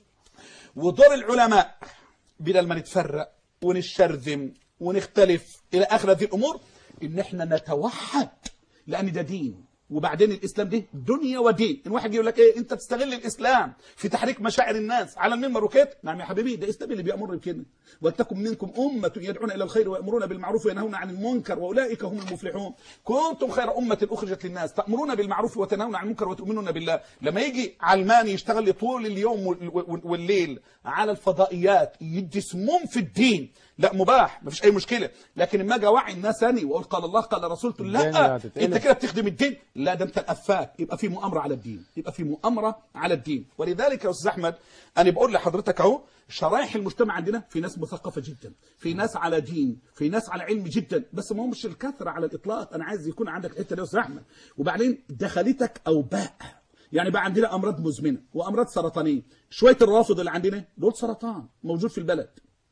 ودور العلماء بدل ما نتفرق ونشرذم ونختلف الى اخر هذه الامور ان احنا نتوحد لان ده دين وبعدين الاسلام ده دنيا ودين ان واحد يقول لك ايه انت بتستغل الاسلام في تحريك مشاعر الناس على المنبر وكده نعم يا حبيبي ده الاسلام اللي بيامر بكده ولتكن منكم امه يدعون الى الخير ويامرون بالمعروف وينهون عن المنكر واولئك هم المفلحون كنتم خير امه اخرجت للناس تامرون بالمعروف وتنهون عن المنكر وتؤمنون بالله لما يجي علماني يشتغل لي طول اليوم وال- وال- والليل على الفضائيات يدي سموم في الدين لا مباح مفيش اي مشكله لكن اما اجي اوعي الناس اني واقول قال الله قال رسولته الدنيا لا هتتقلب. انت كده بتخدم الدين لا ده انت الافاك يبقى في مؤامره على الدين يبقى في مؤامره على الدين ولذلك يا استاذ احمد انا بقول لحضرتك اهو شرائح المجتمع عندنا في ناس مثقفه جدا في ناس على دين في ناس على علم جدا بس ما هو مش الكثره على الاطلاق انا عايز يكون عندك الحته دي يا استاذ احمد وبعدين دخلتك اوباء يعني بقى عندنا امراض مزمنه وامراض سرطانيه شويه الرافض اللي عندنا دول سرطان موجود في البلد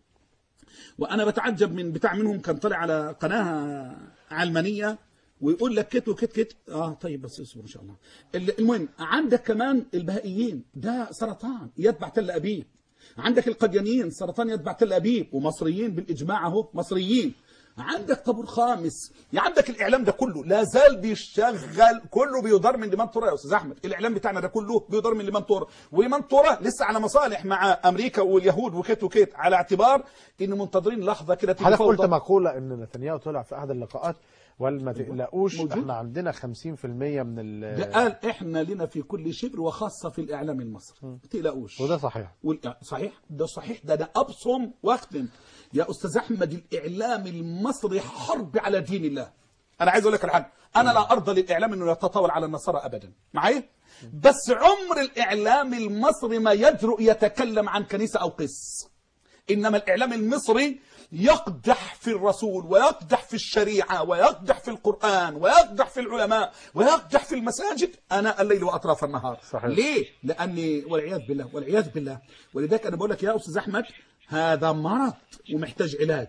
وانا بتعجب من بتاع منهم كان طالع على قناه علمانيه ويقول لك كت وكت كت اه طيب بس اصبر ان شاء الله ال- المهم عندك كمان البهائيين ده سرطان يتبع تل ابيب عندك القديانيين سرطان يتبع تل ابيب ومصريين بالاجماع اهو مصريين عندك طابور خامس يا عندك الاعلام ده كله لا زال بيشتغل كله بيدار من لمنطوره يا استاذ احمد الاعلام بتاعنا ده كله بيدار من لمنطوره ولمنطوره لسه على مصالح مع امريكا واليهود وكيت وكيت على اعتبار ان منتظرين لحظه كده تيجي حضرتك قلت فوضى. مقولة ان نتنياهو طلع في احد اللقاءات وقال ما تقلقوش موجود. احنا عندنا 50% من ال ده قال احنا لنا في كل شبر وخاصه في الاعلام المصري ما تقلقوش وده صحيح وال- صحيح ده صحيح ده انا ابصم واختم يا استاذ احمد الاعلام المصري حرب على دين الله انا عايز اقول لك على حاجه انا لا ارضى للاعلام انه يتطاول على النصارى ابدا معايا بس عمر الاعلام المصري ما يجرؤ يتكلم عن كنيسه او قس انما الاعلام المصري يقدح في الرسول ويقدح في الشريعه ويقدح في القران ويقدح في العلماء ويقدح في المساجد اناء الليل واطراف النهار صحيح. ليه لاني والعياذ بالله والعياذ بالله ولذلك انا بقول لك يا استاذ احمد هذا مرض ومحتاج علاج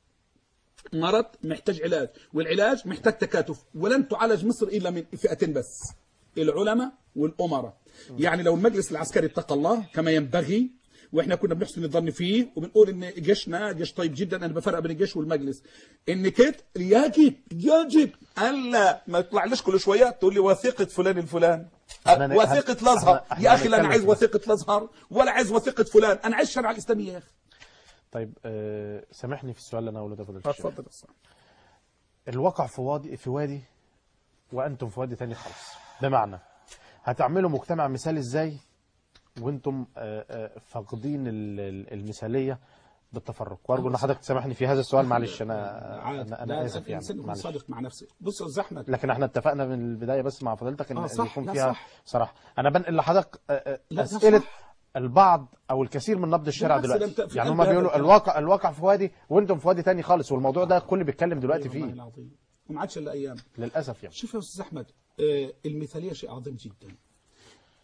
مرض محتاج علاج والعلاج محتاج تكاتف ولن تعالج مصر الا من فئتين بس العلماء والامراء يعني لو المجلس العسكري اتقى الله كما ينبغي واحنا كنا بنحسن الظن فيه وبنقول ان جيشنا جيش طيب جدا انا بفرق بين الجيش والمجلس ان كده يجب يجب الا ما يطلعليش كل شويه تقول لي وثيقه فلان الفلان إحنا ن- وثيقه الازهر إحنا- إحنا يا اخي لا انا هنتكلم عايز في ده. وثيقه الازهر ولا عايز وثيقه فلان انا عايز الشريعه الاسلاميه يا اخي طيب آه سامحني في السؤال اللي انا هقوله ده فضيلة الشيخ اتفضل بس الواقع في وادي في وادي وانتم في وادي تاني خالص بمعنى هتعملوا مجتمع مثالي ازاي وانتم آه، آه، فاقدين ال- ال- المثاليه بالتفرق وارجو ان حضرتك تسامحني في هذا السؤال معلش انا عادي. انا, لا، أنا اسف الإنسان يعني يكون معلش صادق مع نفسه بص يا استاذ احمد لكن احنا اتفقنا من البدايه بس مع فضيلتك ان آه، إن صح. يكون لا، فيها صح. صراحه انا بنقل لحضرتك آه، آه، لا، ده اسئله صح. البعض او الكثير من نبض الشارع بالعكس، ده دلوقتي أنت في يعني قلب هم هذا بيقولوا الكلام. الواقع الواقع في وادي وانتم في وادي تاني خالص والموضوع ده الكل بيتكلم دلوقتي والله فيه العظيم وما عادش الا ايام للاسف يعني شوف يا استاذ احمد آه، المثاليه شيء عظيم جدا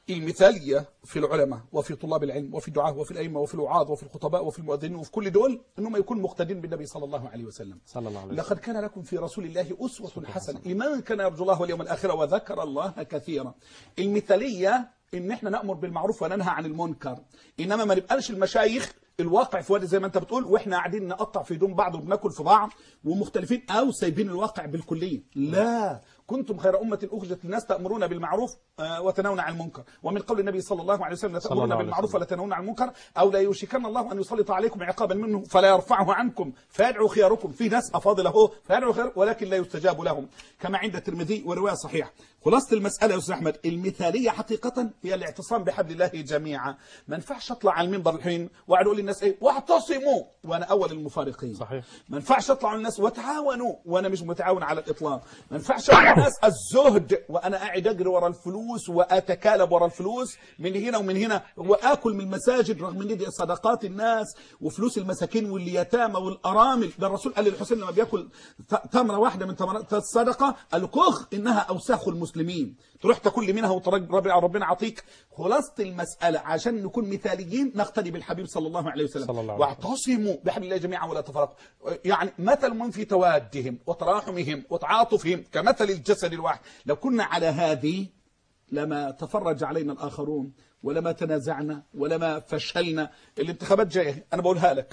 المثالية في العلماء وفي طلاب العلم وفي الدعاة وفي الأئمة وفي الوعاظ وفي الخطباء وفي المؤذنين وفي كل دول أنهم يكونوا مقتدين بالنبي صلى الله عليه وسلم صلى الله عليه وسلم لقد كان لكم في رسول الله أسوة حسنة لمن كان يرجو الله واليوم الآخر وذكر الله كثيرا المثالية إن إحنا نأمر بالمعروف وننهى عن المنكر إنما ما نبقاش المشايخ الواقع في وادي زي ما انت بتقول واحنا قاعدين نقطع في هدوم بعض وبناكل في بعض ومختلفين او سايبين الواقع بالكليه لا كنتم خير امه اخرجت للناس تامرون بالمعروف آه، وتنهون عن المنكر ومن قول النبي صلى الله عليه وسلم الله تامرون عليه بالمعروف وسلم. ولا تنهون عن المنكر او لا يوشكن الله ان يسلط عليكم عقابا منه فلا يرفعه عنكم فيدعو خياركم في ناس افاضل اهو فيدعو خيار ولكن لا يستجاب لهم كما عند الترمذي وروايه صحيحه خلاصه المساله يا استاذ احمد المثاليه حقيقه هي الاعتصام بحبل الله جميعا ما ينفعش اطلع على المنبر الحين واقعد اقول للناس ايه واعتصموا وانا اول المفارقين صحيح. ما ينفعش اطلع على الناس وتعاونوا وانا مش متعاون على الاطلاق ما ينفعش اطلع على الناس الزهد وانا قاعد اجري ورا الفلوس واتكالب ورا الفلوس من هنا ومن هنا واكل من المساجد رغم ان دي صدقات الناس وفلوس المساكين واليتامى والارامل ده الرسول قال للحسين لما بياكل ت- تمره واحده من تمرات الصدقه قال له كخ انها اوساخ المسلمين تروح تاكل منها وترجع ربنا عطيك خلاصه المساله عشان نكون مثاليين نقتدي بالحبيب صلى الله عليه وسلم صلى الله عليه وسلم. واعتصموا بحبل الله جميعا ولا تفرقوا يعني مثل من في توادهم وتراحمهم وتعاطفهم كمثل الجسد الواحد لو كنا على هذه لما تفرج علينا الآخرون ولما تنازعنا ولما فشلنا الانتخابات جاية أنا بقولها لك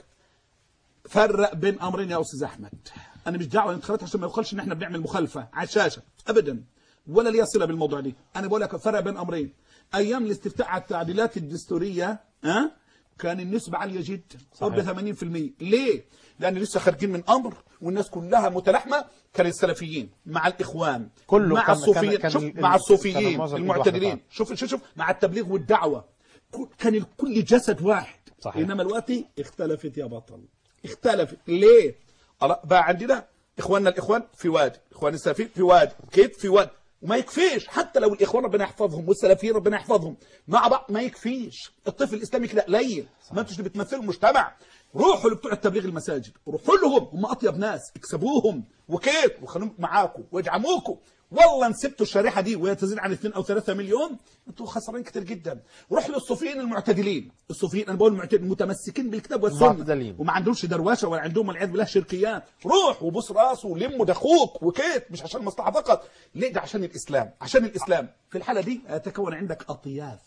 فرق بين أمرين يا أستاذ أحمد أنا مش دعوة الانتخابات عشان ما يقولش إن إحنا بنعمل مخالفة على الشاشة أبدا ولا لي صلة بالموضوع دي أنا بقول لك فرق بين أمرين أيام الاستفتاء على التعديلات الدستورية ها كان النسبة عالية جدا قرب 80% ليه؟ لأن لسه خارجين من أمر والناس كلها متلاحمة كان السلفيين مع الإخوان كله مع كان- الصوفيين كان- كان شوف ال- مع كان الصوفيين معظم إيد واحدة المعتدلين فعلا. شوف شوف شوف مع التبليغ والدعوة كل- كان الكل جسد واحد صحيح. إنما الوقت اختلفت يا بطل اختلفت ليه؟ الله بقى عندنا إخواننا الإخوان في وادي إخوان السلفيين في وادي كيف في وادي وما يكفيش حتى لو الإخوان ربنا يحفظهم والسلفيين ربنا يحفظهم مع بعض ما يكفيش الطفل الإسلامي كده قليل ما انتوش اللي بتمثلوا المجتمع روحوا لبتوع التبليغ المساجد روحوا لهم هم أطيب ناس اكسبوهم وكيف وخلوهم معاكم وادعموكم والله ان سبتوا الشريحه دي وهي تزيد عن 2 او 3 مليون انتوا خسرانين كتير جدا روح للصوفيين المعتدلين الصوفيين انا بقول المعتدلين المتمسكين بالكتاب والسنه معتدلين. وما عندهمش دروشه ولا عندهم والعياذ بالله شركيات روح وبوس راسه ولمه ده اخوك وكيف مش عشان مصلحه فقط ليه ده عشان الاسلام عشان الاسلام في الحاله دي يتكون عندك اطياف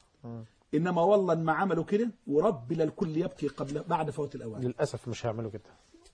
انما والله ما عملوا كده ورب للكل يبكي قبل بعد فوات الاوان للاسف مش هيعملوا كده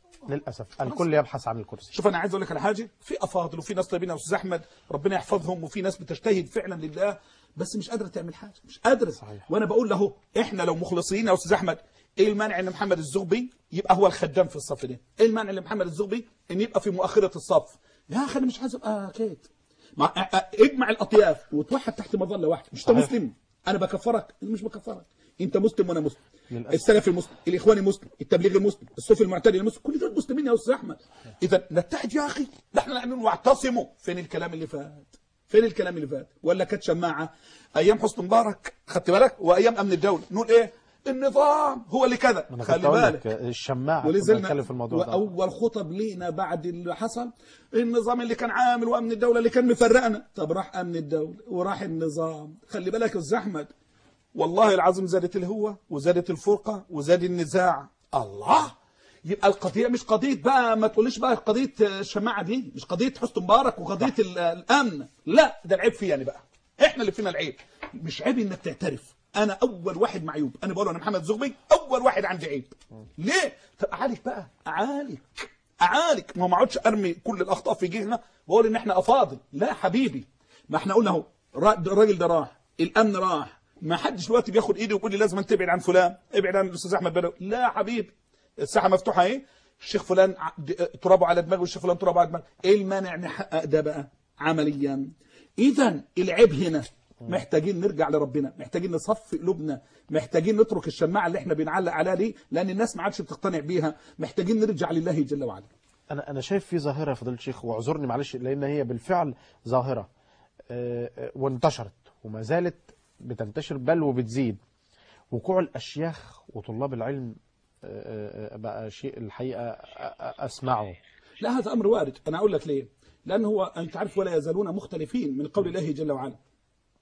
للاسف الكل يبحث عن الكرسي شوف انا عايز اقول لك على حاجه في افاضل وفي ناس طيبين يا استاذ احمد ربنا يحفظهم وفي ناس بتجتهد فعلا لله بس مش قادره تعمل حاجه مش قادره صحيح. وانا بقول له احنا لو مخلصين يا استاذ احمد ايه المانع ان محمد الزغبي يبقى هو الخدام في الصف ده ايه المانع ان محمد الزغبي ان يبقى في مؤخره الصف يا اخي انا مش عايز ابقى كيت مع أ- أ- اجمع الاطياف وتوحد تحت مظله واحده مش انت صحيح. مسلم انا بكفرك مش بكفرك انت مسلم وانا مسلم للأسف. السلفي المسلم الاخواني مسلم التبليغ المسلم الصوفي المعتدل المسلم كل دول مسلمين يا استاذ احمد اذا نتحد يا اخي ده احنا نحن واعتصموا فين الكلام اللي فات فين الكلام اللي فات ولا كانت شماعه ايام حسني مبارك خدت بالك وايام امن الدوله نقول ايه النظام هو اللي كذا انا كنت خلي اقول بالك لك الشماعه كنا ولازلنا بنتكلم في الموضوع ده واول خطب لينا بعد اللي حصل النظام اللي كان عامل وامن الدوله اللي كان مفرقنا طب راح امن الدوله وراح النظام خلي بالك يا استاذ احمد والله العظيم زادت الهوة وزادت الفرقة وزاد النزاع الله يبقى القضية مش قضية بقى ما تقوليش بقى قضية الشماعة دي مش قضية حسن مبارك وقضية ال- الأمن لا ده العيب فيا أنا بقى احنا اللي فينا العيب مش عيب انك تعترف انا اول واحد معيوب انا بقول انا محمد زغبي اول واحد عندي عيب ليه طب اعالج بقى اعالج اعالج ما ما اقعدش ارمي كل الاخطاء في جهه واقول ان احنا افاضل لا حبيبي ما احنا قلنا اهو را- الراجل ده راح الامن راح ما حدش دلوقتي بياخد ايدي ويقول لي لازم أنت تبعد عن فلان ابعد عن الاستاذ احمد بدوي لا يا حبيبي الساحه مفتوحه اهي الشيخ فلان ع- د- ترابه على دماغه والشيخ فلان ترابه على دماغه ايه المانع نحقق ده بقى عمليا اذا العيب هنا محتاجين نرجع لربنا محتاجين نصفي قلوبنا محتاجين نترك الشماعه اللي احنا بنعلق عليها دي لان الناس ما عادش بتقتنع بيها محتاجين نرجع لله جل وعلا انا انا شايف في ظاهره يا فضيله الشيخ واعذرني معلش لان هي بالفعل ظاهره آه، آه، وانتشرت وما زالت بتنتشر بل وبتزيد وقوع الاشياخ وطلاب العلم آه، آه، بقى شيء الحقيقه آه، آه، اسمعه لا هذا امر وارد انا اقول لك ليه لان هو انت عارف ولا يزالون مختلفين من قول الله جل وعلا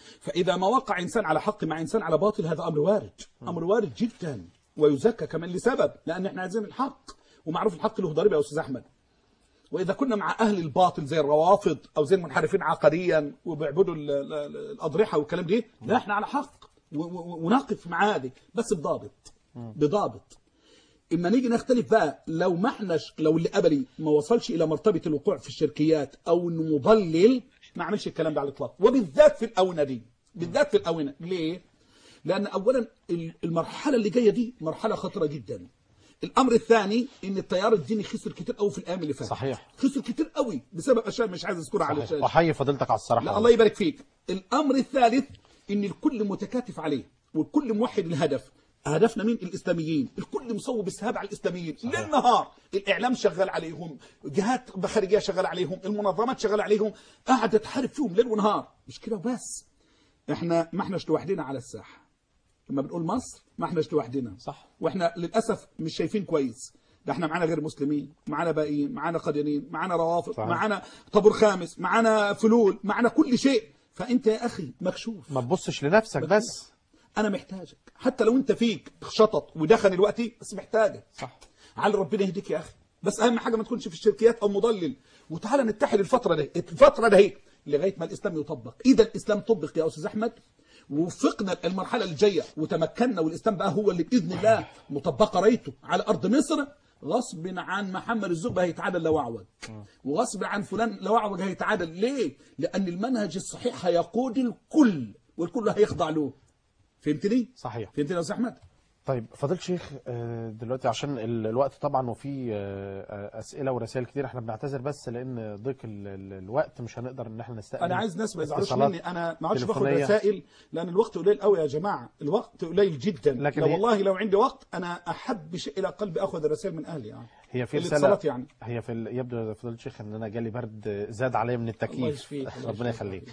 فإذا ما وقع إنسان على حق مع إنسان على باطل هذا أمر وارد أمر وارد جدا ويزكى كمان لسبب لأن إحنا عايزين الحق ومعروف الحق له ضريبة يا أستاذ أحمد وإذا كنا مع أهل الباطل زي الروافض أو زي المنحرفين عقديا وبيعبدوا ال- ال- ال- الأضرحة والكلام ده لا إحنا على حق و- و- ونقف مع هذه بس بضابط بضابط اما نيجي نختلف بقى لو ما احناش لو اللي قبلي ما وصلش الى مرتبه الوقوع في الشركيات او انه مضلل ما عملش الكلام ده على الاطلاق وبالذات في الاونه دي بالذات في الاونه ليه؟ لان اولا ال- المرحله اللي جايه دي مرحله خطره جدا الامر الثاني ان التيار الديني خسر كتير قوي في الايام اللي فاتت صحيح. خسر كتير قوي بسبب اشياء مش عايز اذكرها على صحيح. الشاشه احيي فضيلتك على الصراحه لا الله يبارك فيك الامر الثالث ان الكل متكاتف عليه والكل موحد الهدف هدفنا مين الاسلاميين الكل مصوب السهاب على الاسلاميين ليل نهار الاعلام شغال عليهم جهات خارجيه شغال عليهم المنظمات شغال عليهم قاعده تحارب فيهم ليل ونهار مش كده وبس احنا ما احناش لوحدنا على الساحه لما بنقول مصر ما احناش لوحدنا صح. واحنا للاسف مش شايفين كويس ده احنا معانا غير مسلمين معانا باقيين معانا قادرين معانا روافض صحيح. معانا طابور خامس معانا فلول معانا كل شيء فانت يا اخي مكشوف ما تبصش لنفسك بس انا محتاجك حتى لو انت فيك شطط ودخل الوقت بس محتاجك صح على ربنا يهديك يا اخي بس اهم حاجه ما تكونش في الشركيات او مضلل وتعالى نتحد الفتره دي الفتره دي لغايه ما الاسلام يطبق اذا الاسلام طبق يا استاذ احمد ووفقنا المرحله الجايه وتمكنا والاسلام بقى هو اللي باذن الله مطبقه رايته على ارض مصر غصب عن محمد الزغبة هيتعادل لو اعوج وغصب عن فلان لو اعوج هيتعادل ليه لان المنهج الصحيح هيقود الكل والكل هيخضع له فهمتني صحيح فهمتني يا استاذ احمد طيب فضيل شيخ آه، دلوقتي عشان ال- الوقت طبعا وفي آه، آه، اسئله ورسائل كتير احنا بنعتذر بس لان ضيق ال- ال- الوقت مش هنقدر ان احنا نستقبل انا عايز ناس ما يزعلوش اتصالات مني انا ما عادش باخد تليفونية. رسائل لان الوقت قليل قوي يا جماعه الوقت قليل جدا لكن لو هي- والله لو عندي وقت انا احب شيء الى قلبي اخذ الرسائل من اهلي يعني هي في رساله الاتصالات يعني هي في ال- يبدو يا فضيله الشيخ ان انا جالي برد زاد عليا من الله التكييف يشفيك، الله ربنا يشفيك. يخليك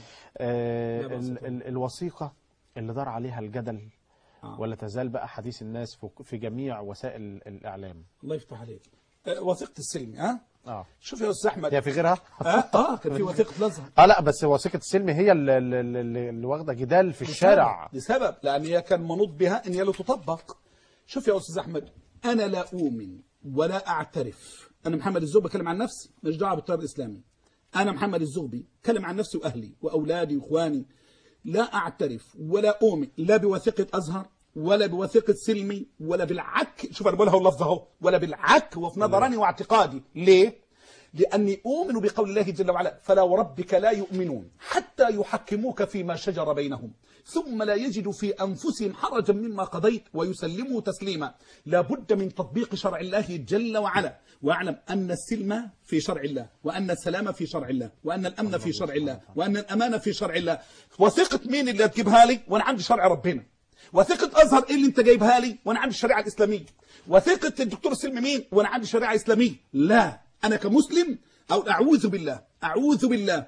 آه لا بأس ال- طبعا. ال- الوثيقه اللي دار عليها الجدل آه. ولا تزال بقى حديث الناس في- في جميع وسائل الاعلام الله يفتح عليك أه، وثيقه السلم ها اه شوف يا استاذ احمد هي في غيرها اه اه كان في وثيقه الازهر اه لا بس وثيقه السلم هي اللي, اللي, اللي اللي واخده جدال في الشارع لسبب لان هي كان منوط بها ان هي لا تطبق شوف يا استاذ احمد انا لا اؤمن ولا اعترف انا محمد الزغبي بتكلم عن نفسي مش دعوه بالتيار الاسلامي انا محمد الزغبي بتكلم عن نفسي واهلي واولادي واخواني لا اعترف ولا اؤمن لا بوثيقه ازهر ولا بوثيقه سلمي ولا بالعك شوف انا بقولها واللفظ اهو ولا بالعك وفي نظراني واعتقادي ليه لأني أؤمن بقول الله جل وعلا فلا وربك لا يؤمنون حتى يحكموك فيما شجر بينهم ثم لا يجدوا في أنفسهم حرجا مما قضيت ويسلموا تسليما لا بد من تطبيق شرع الله جل وعلا واعلم أن السلم في شرع الله وأن السلام في شرع الله وأن الأمن في شرع الله وأن الأمان في شرع الله وثقة مين اللي تجيبها لي وأنا عندي شرع ربنا وثيقة أزهر إيه اللي أنت جايبها لي وأنا عندي الشريعة الإسلامية وثيقة الدكتور سلم مين وأنا عندي شريعة إسلامية لا أنا كمسلم أو أعوذ بالله أعوذ بالله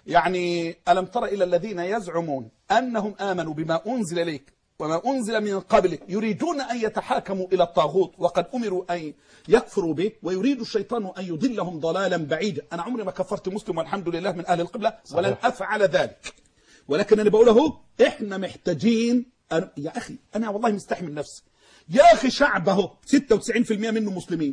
يعني ألم تر إلى الذين يزعمون أنهم آمنوا بما أنزل إليك وما أنزل من قبلك يريدون أن يتحاكموا إلى الطاغوت وقد أمروا أن يكفروا به ويريد الشيطان أن يضلهم ضلالا بعيدا أنا عمري ما كفرت مسلم والحمد لله من أهل القبلة ولن صحيح. أفعل ذلك ولكن أنا بقول اهو إحنا محتاجين أنا يا أخي أنا والله مستحمل نفسي يا أخي شعب اهو 96% منه مسلمين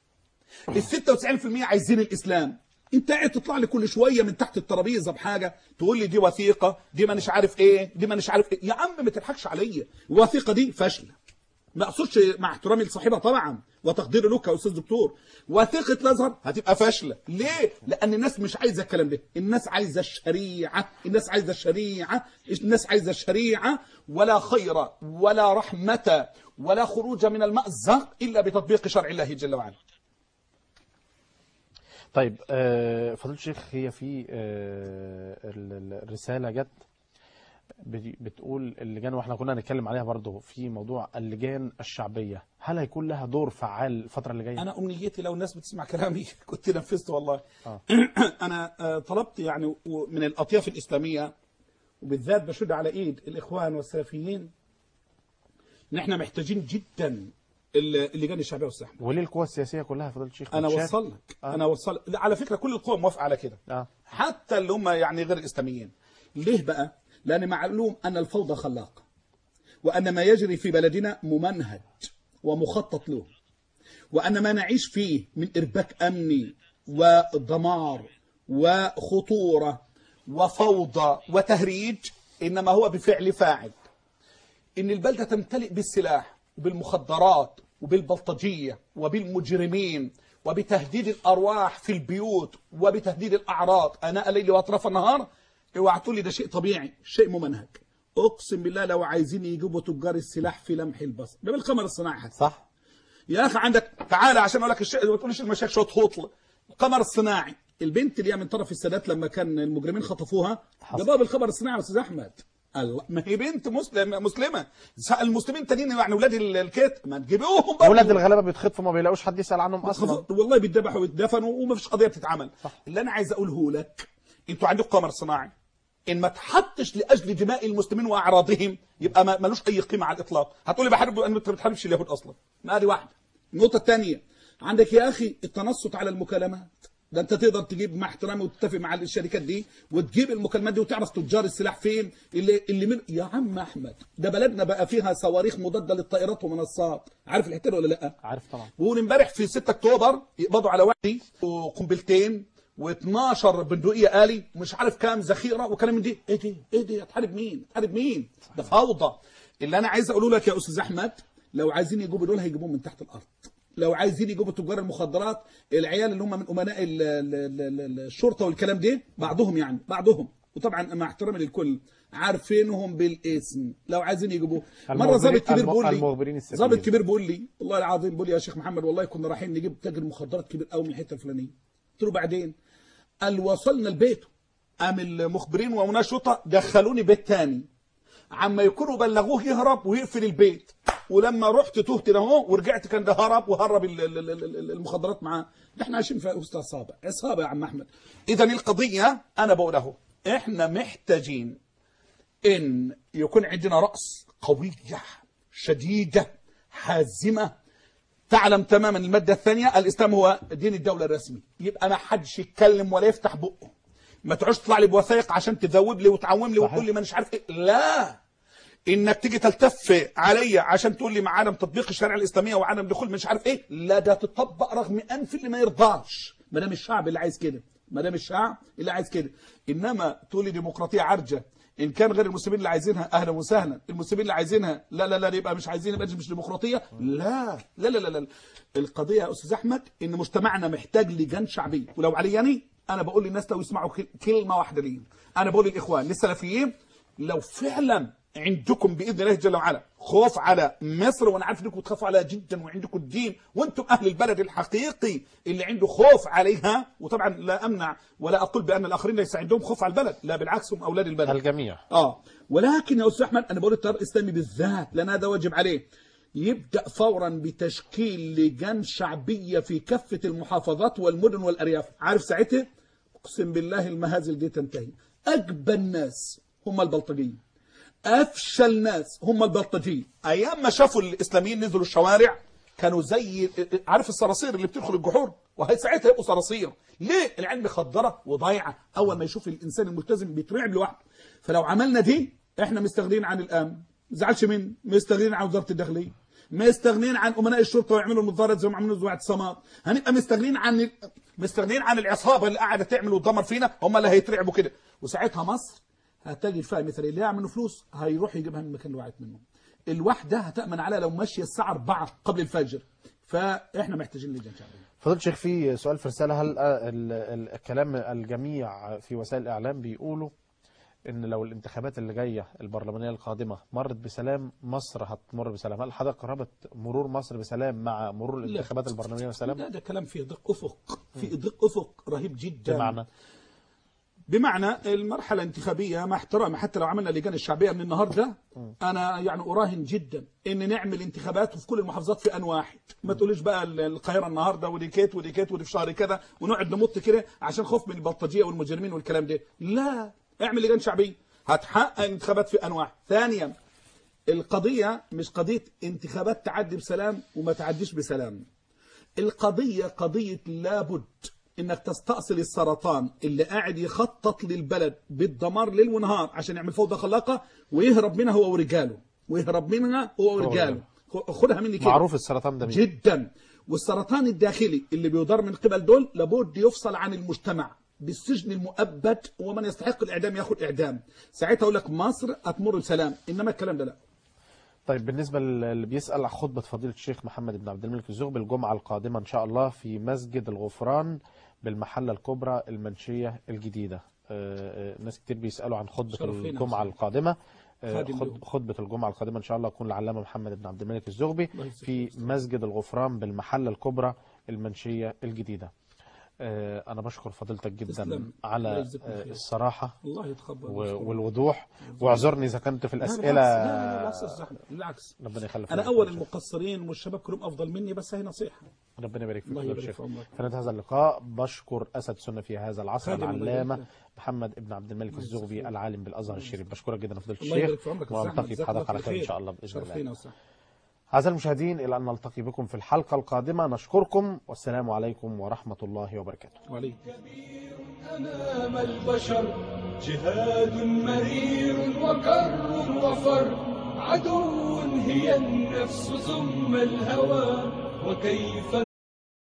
ال 96% عايزين الاسلام انت قاعد تطلع لي كل شويه من تحت الترابيزه بحاجه تقول لي دي وثيقه دي مانيش عارف ايه دي مانيش عارف ايه يا عم ما تضحكش عليا الوثيقه دي فاشله ما اقصدش مع احترامي لصاحبها طبعا وتقديري لك يا استاذ دكتور وثيقه الازهر هتبقى فاشله ليه لان الناس مش عايزه الكلام ده الناس عايزه الشريعه الناس عايزه الشريعه الناس عايزه الشريعه ولا خير ولا رحمه ولا خروج من المأزق الا بتطبيق شرع الله جل وعلا طيب آه، فضيلة الشيخ هي في آه، ال- ال- الرسالة جت بت- بتقول اللجان واحنا كنا هنتكلم عليها برضو في موضوع اللجان الشعبية هل هيكون لها دور فعال الفترة اللي جاية؟ انا امنيتي لو الناس بتسمع كلامي كنت نفذت والله آه. انا آه، طلبت يعني و- من الاطياف الاسلاميه وبالذات بشد على ايد الاخوان والسلفيين ان احنا محتاجين جدا ال- اللجان الشعبيه والسحب وليه القوى السياسية كلها فضيلة الشيخ انا بتشارك؟ اوصل لك آه. انا اوصل لا على فكره كل القوى موافقه على كده اه حتى اللي هم يعني غير الاسلاميين ليه بقى لأن معلوم أن الفوضى خلاقة وأن ما يجري في بلدنا ممنهج ومخطط له وأن ما نعيش فيه من إرباك أمني ودمار وخطورة وفوضى وتهريج إنما هو بفعل فاعل إن البلدة تمتلئ بالسلاح وبالمخدرات وبالبلطجية وبالمجرمين وبتهديد الأرواح في البيوت وبتهديد الأعراض أناء الليل وأطراف النهار اوعى تقول لي ده شيء طبيعي شيء ممنهج أقسم بالله لو عايزين يجيبوا تجار السلاح في لمح البصر ده بالقمر الصناعي حتى صح يا اخي عندك تعالى عشان اقول لك الشيء ما تقوليش المشايخ شويه هطل القمر الصناعي البنت اللي هي من طرف السادات لما كان المجرمين خطفوها ده حصل. باب الخبر الصناعي يا استاذ احمد الله ما هي بنت مسلم مسلمه المسلمين التانيين يعني اولاد ال- الكت ما تجيبوهم برضه. اولاد الغلابه بيتخطفوا ما بيلاقوش حد يسال عنهم اصلا والله بيتذبحوا ويتدفنوا وما فيش قضيه بتتعمل اللي انا عايز اقوله لك انتوا عندكم قمر صناعي ان ما تحطش لاجل دماء المسلمين واعراضهم يبقى ما ملوش اي قيمه على الاطلاق هتقولي بحارب انت ما بتحاربش اليهود اصلا ما دي واحده النقطه الثانيه عندك يا اخي التنصت على المكالمات ده انت تقدر تجيب مع احترامي وتتفق مع الشركات دي وتجيب المكالمات دي وتعرف تجار السلاح فين اللي اللي من يا عم احمد ده بلدنا بقى فيها صواريخ مضاده للطائرات ومنصات عارف الحته دي ولا لا عارف طبعا بيقول امبارح في 6 اكتوبر يقبضوا على واحد وقنبلتين و12 بندقيه آلي ومش عارف كام ذخيره وكلام من دي ايه دي ايه دي هتحارب مين هتحارب مين ده فوضى اللي انا عايز اقوله لك يا استاذ احمد لو عايزين يجيبوا دول هيجيبوهم من تحت الارض لو عايزين يجيبوا تجار المخدرات العيال اللي هم من امناء ال- ال- ال- ال- الشرطه والكلام ده بعضهم يعني بعضهم وطبعا مع احترامي للكل عارفينهم بالاسم لو عايزين يجيبوه مره المخبرين- ضابط كبير الم- بيقول لي المخبرين السريين. ضابط كبير بيقول لي والله العظيم بيقول لي يا شيخ محمد والله كنا رايحين نجيب تاجر مخدرات كبير قوي من الحته الفلانيه قلت له بعدين قال وصلنا البيت قام المخبرين ومناه شرطه دخلوني بيت تاني عما يكونوا بلغوه يهرب ويقفل البيت ولما رحت تهت ده اهو ورجعت كان ده هرب وهرب ال- ال- ال- ال- المخدرات معاه ده احنا عايشين في وسط عصابه عصابه يا عم احمد اذا القضيه انا بقول اهو احنا محتاجين ان يكون عندنا راس قويه شديده حازمه تعلم تماما المادة الثانية الإسلام هو دين الدولة الرسمي يبقى ما حدش يتكلم ولا يفتح بقه ما تقعدش تطلع لي بوثائق عشان تذوب لي وتعوم لي وتقول لي ما مش عارف ايه لا انك تيجي تلتف عليا عشان تقول لي مع عدم تطبيق الشريعه الاسلاميه وعدم دخول مش عارف ايه لا ده تطبق رغم انف اللي ما يرضاش ما دام الشعب اللي عايز كده ما دام الشعب اللي عايز كده انما تقول لي ديمقراطيه عرجه ان كان غير المسلمين اللي عايزينها اهلا وسهلا المسلمين اللي عايزينها لا لا لا يبقى مش عايزين يبقى دي مش ديمقراطيه لا لا لا لا, لا. القضيه يا استاذ احمد ان مجتمعنا محتاج لجان شعبيه ولو علياني انا بقول للناس لو يسمعوا كل- كلمه واحده لي انا بقول للاخوان للسلفيين لو فعلا عندكم باذن الله جل وعلا خوف على مصر وانا عارف انكم تخافوا عليها جدا وعندكم الدين وانتم اهل البلد الحقيقي اللي عنده خوف عليها وطبعا لا امنع ولا اقول بان الاخرين ليس عندهم خوف على البلد لا بالعكس هم اولاد البلد الجميع اه ولكن يا استاذ احمد انا بقول التيار الاسلامي بالذات لان هذا واجب عليه يبدا فورا بتشكيل لجان شعبيه في كافه المحافظات والمدن والارياف عارف ساعتها اقسم بالله المهازل دي تنتهي اجبى الناس هم البلطجيين افشل ناس هم البلطجيين ايام ما شافوا الاسلاميين نزلوا الشوارع كانوا زي عارف الصراصير اللي بتدخل الجحور وهي ساعتها يبقوا صراصير ليه العلم مخدره وضايعه اول ما يشوف الانسان الملتزم بيترعب لوحده فلو عملنا دي احنا مستغنين عن الامن ما تزعلش مني مستغنين عن وزاره الداخليه مستغنين عن امناء الشرطه ويعملوا المظاهرات زي ما عملوا زي اعتصامات هنبقى مستغنين عن ال- مستغنين عن العصابه اللي قاعده تعمل وتدمر فينا هم اللي هيترعبوا كده وساعتها مصر هتجد فيها مثل اللي يعمل فلوس هيروح يجيبها من المكان اللي وقعت منه الواحده هتامن عليها لو ماشيه الساعه 4 قبل الفجر فاحنا محتاجين لجان شعبيه فضيلة الشيخ في سؤال في رسالة هل آه، ال- ال- الكلام الجميع في وسائل الإعلام بيقولوا إن لو الانتخابات اللي جاية البرلمانية القادمة مرت بسلام مصر هتمر بسلام هل حضرتك ربط مرور مصر بسلام مع مرور الانتخابات البرلمانية بسلام لا ده كلام فيه ضيق افق في ضيق افق رهيب جدا بمعنى بمعنى المرحلة الانتخابية مع احترامي حتى لو عملنا اللجان الشعبية من النهاردة أنا يعني أراهن جدا إن نعمل انتخابات في كل المحافظات في آن واحد ما تقوليش بقى ال- القاهرة النهاردة ودي كيت ودي كيت ودي في شهر كذا ونقعد نمط كده عشان خوف من البلطجية والمجرمين والكلام ده لا اعمل لجان شعبية هتحقق انتخابات في آن واحد ثانيا القضية مش قضية انتخابات تعدي بسلام وما تعديش بسلام القضية قضية لابد انك تستأصل السرطان اللي قاعد يخطط للبلد بالدمار ليل ونهار عشان يعمل فوضى خلاقة ويهرب منها هو ورجاله ويهرب منها هو ورجاله خدها مني كده معروف السرطان ده مين جدا والسرطان الداخلي اللي بيدار من قبل دول لابد يفصل عن المجتمع بالسجن المؤبد ومن يستحق الاعدام ياخذ اعدام ساعتها اقول لك مصر هتمر بسلام انما الكلام ده لا طيب بالنسبة اللي بيسأل عن خطبة فضيلة الشيخ محمد بن عبد الملك الزغبي الجمعة القادمة إن شاء الله في مسجد الغفران بالمحلة الكبرى المنشية الجديدة آه، آه، ناس كتير بيسألوا عن خطبة شرفينا الجمعة حسين. القادمة آه، خادم خط- لهم. خطبة الجمعة القادمة إن شاء الله تكون العلامة محمد بن عبد الملك الزغبي الله يجزيك في خير. مسجد الغفران بالمحلة الكبرى المنشية الجديدة آه، أنا بشكر فضيلتك جدا تسلم. الله على يجزيك آه، خير. الصراحة الله يتقبل و- ويشكرك. والوضوح واعذرني إذا كنت في لا، بالعكس. الأسئلة لا، لا، بالعكس يا صاحبي. بالعكس ربنا يخلي انا فضيلتك اول يا شيخ. المقصرين والشباب كلهم افضل مني بس هي نصيحه ربنا يبارك فيك الله فضيلة يبارك الشيخ في عمرك. في نهاية هذا اللقاء بشكر أسد سنة في هذا العصر خادم الله العلامة يبارك محمد ابن عبد الملك الزغبي العالم بالأزهر الشريف بشكرك جدا فضيلة الله يبارك في الشيخ عمرك ونلتقي بحضرتك على خير إن شاء الله بإذن شرفينا الله وسهلا أعزائي المشاهدين إلى أن نلتقي بكم في الحلقة القادمة نشكركم والسلام عليكم ورحمة الله وبركاته وعليكم أمام البشر جهاد مرير وكر وفر عدو هي النفس ثم الهوى وكيف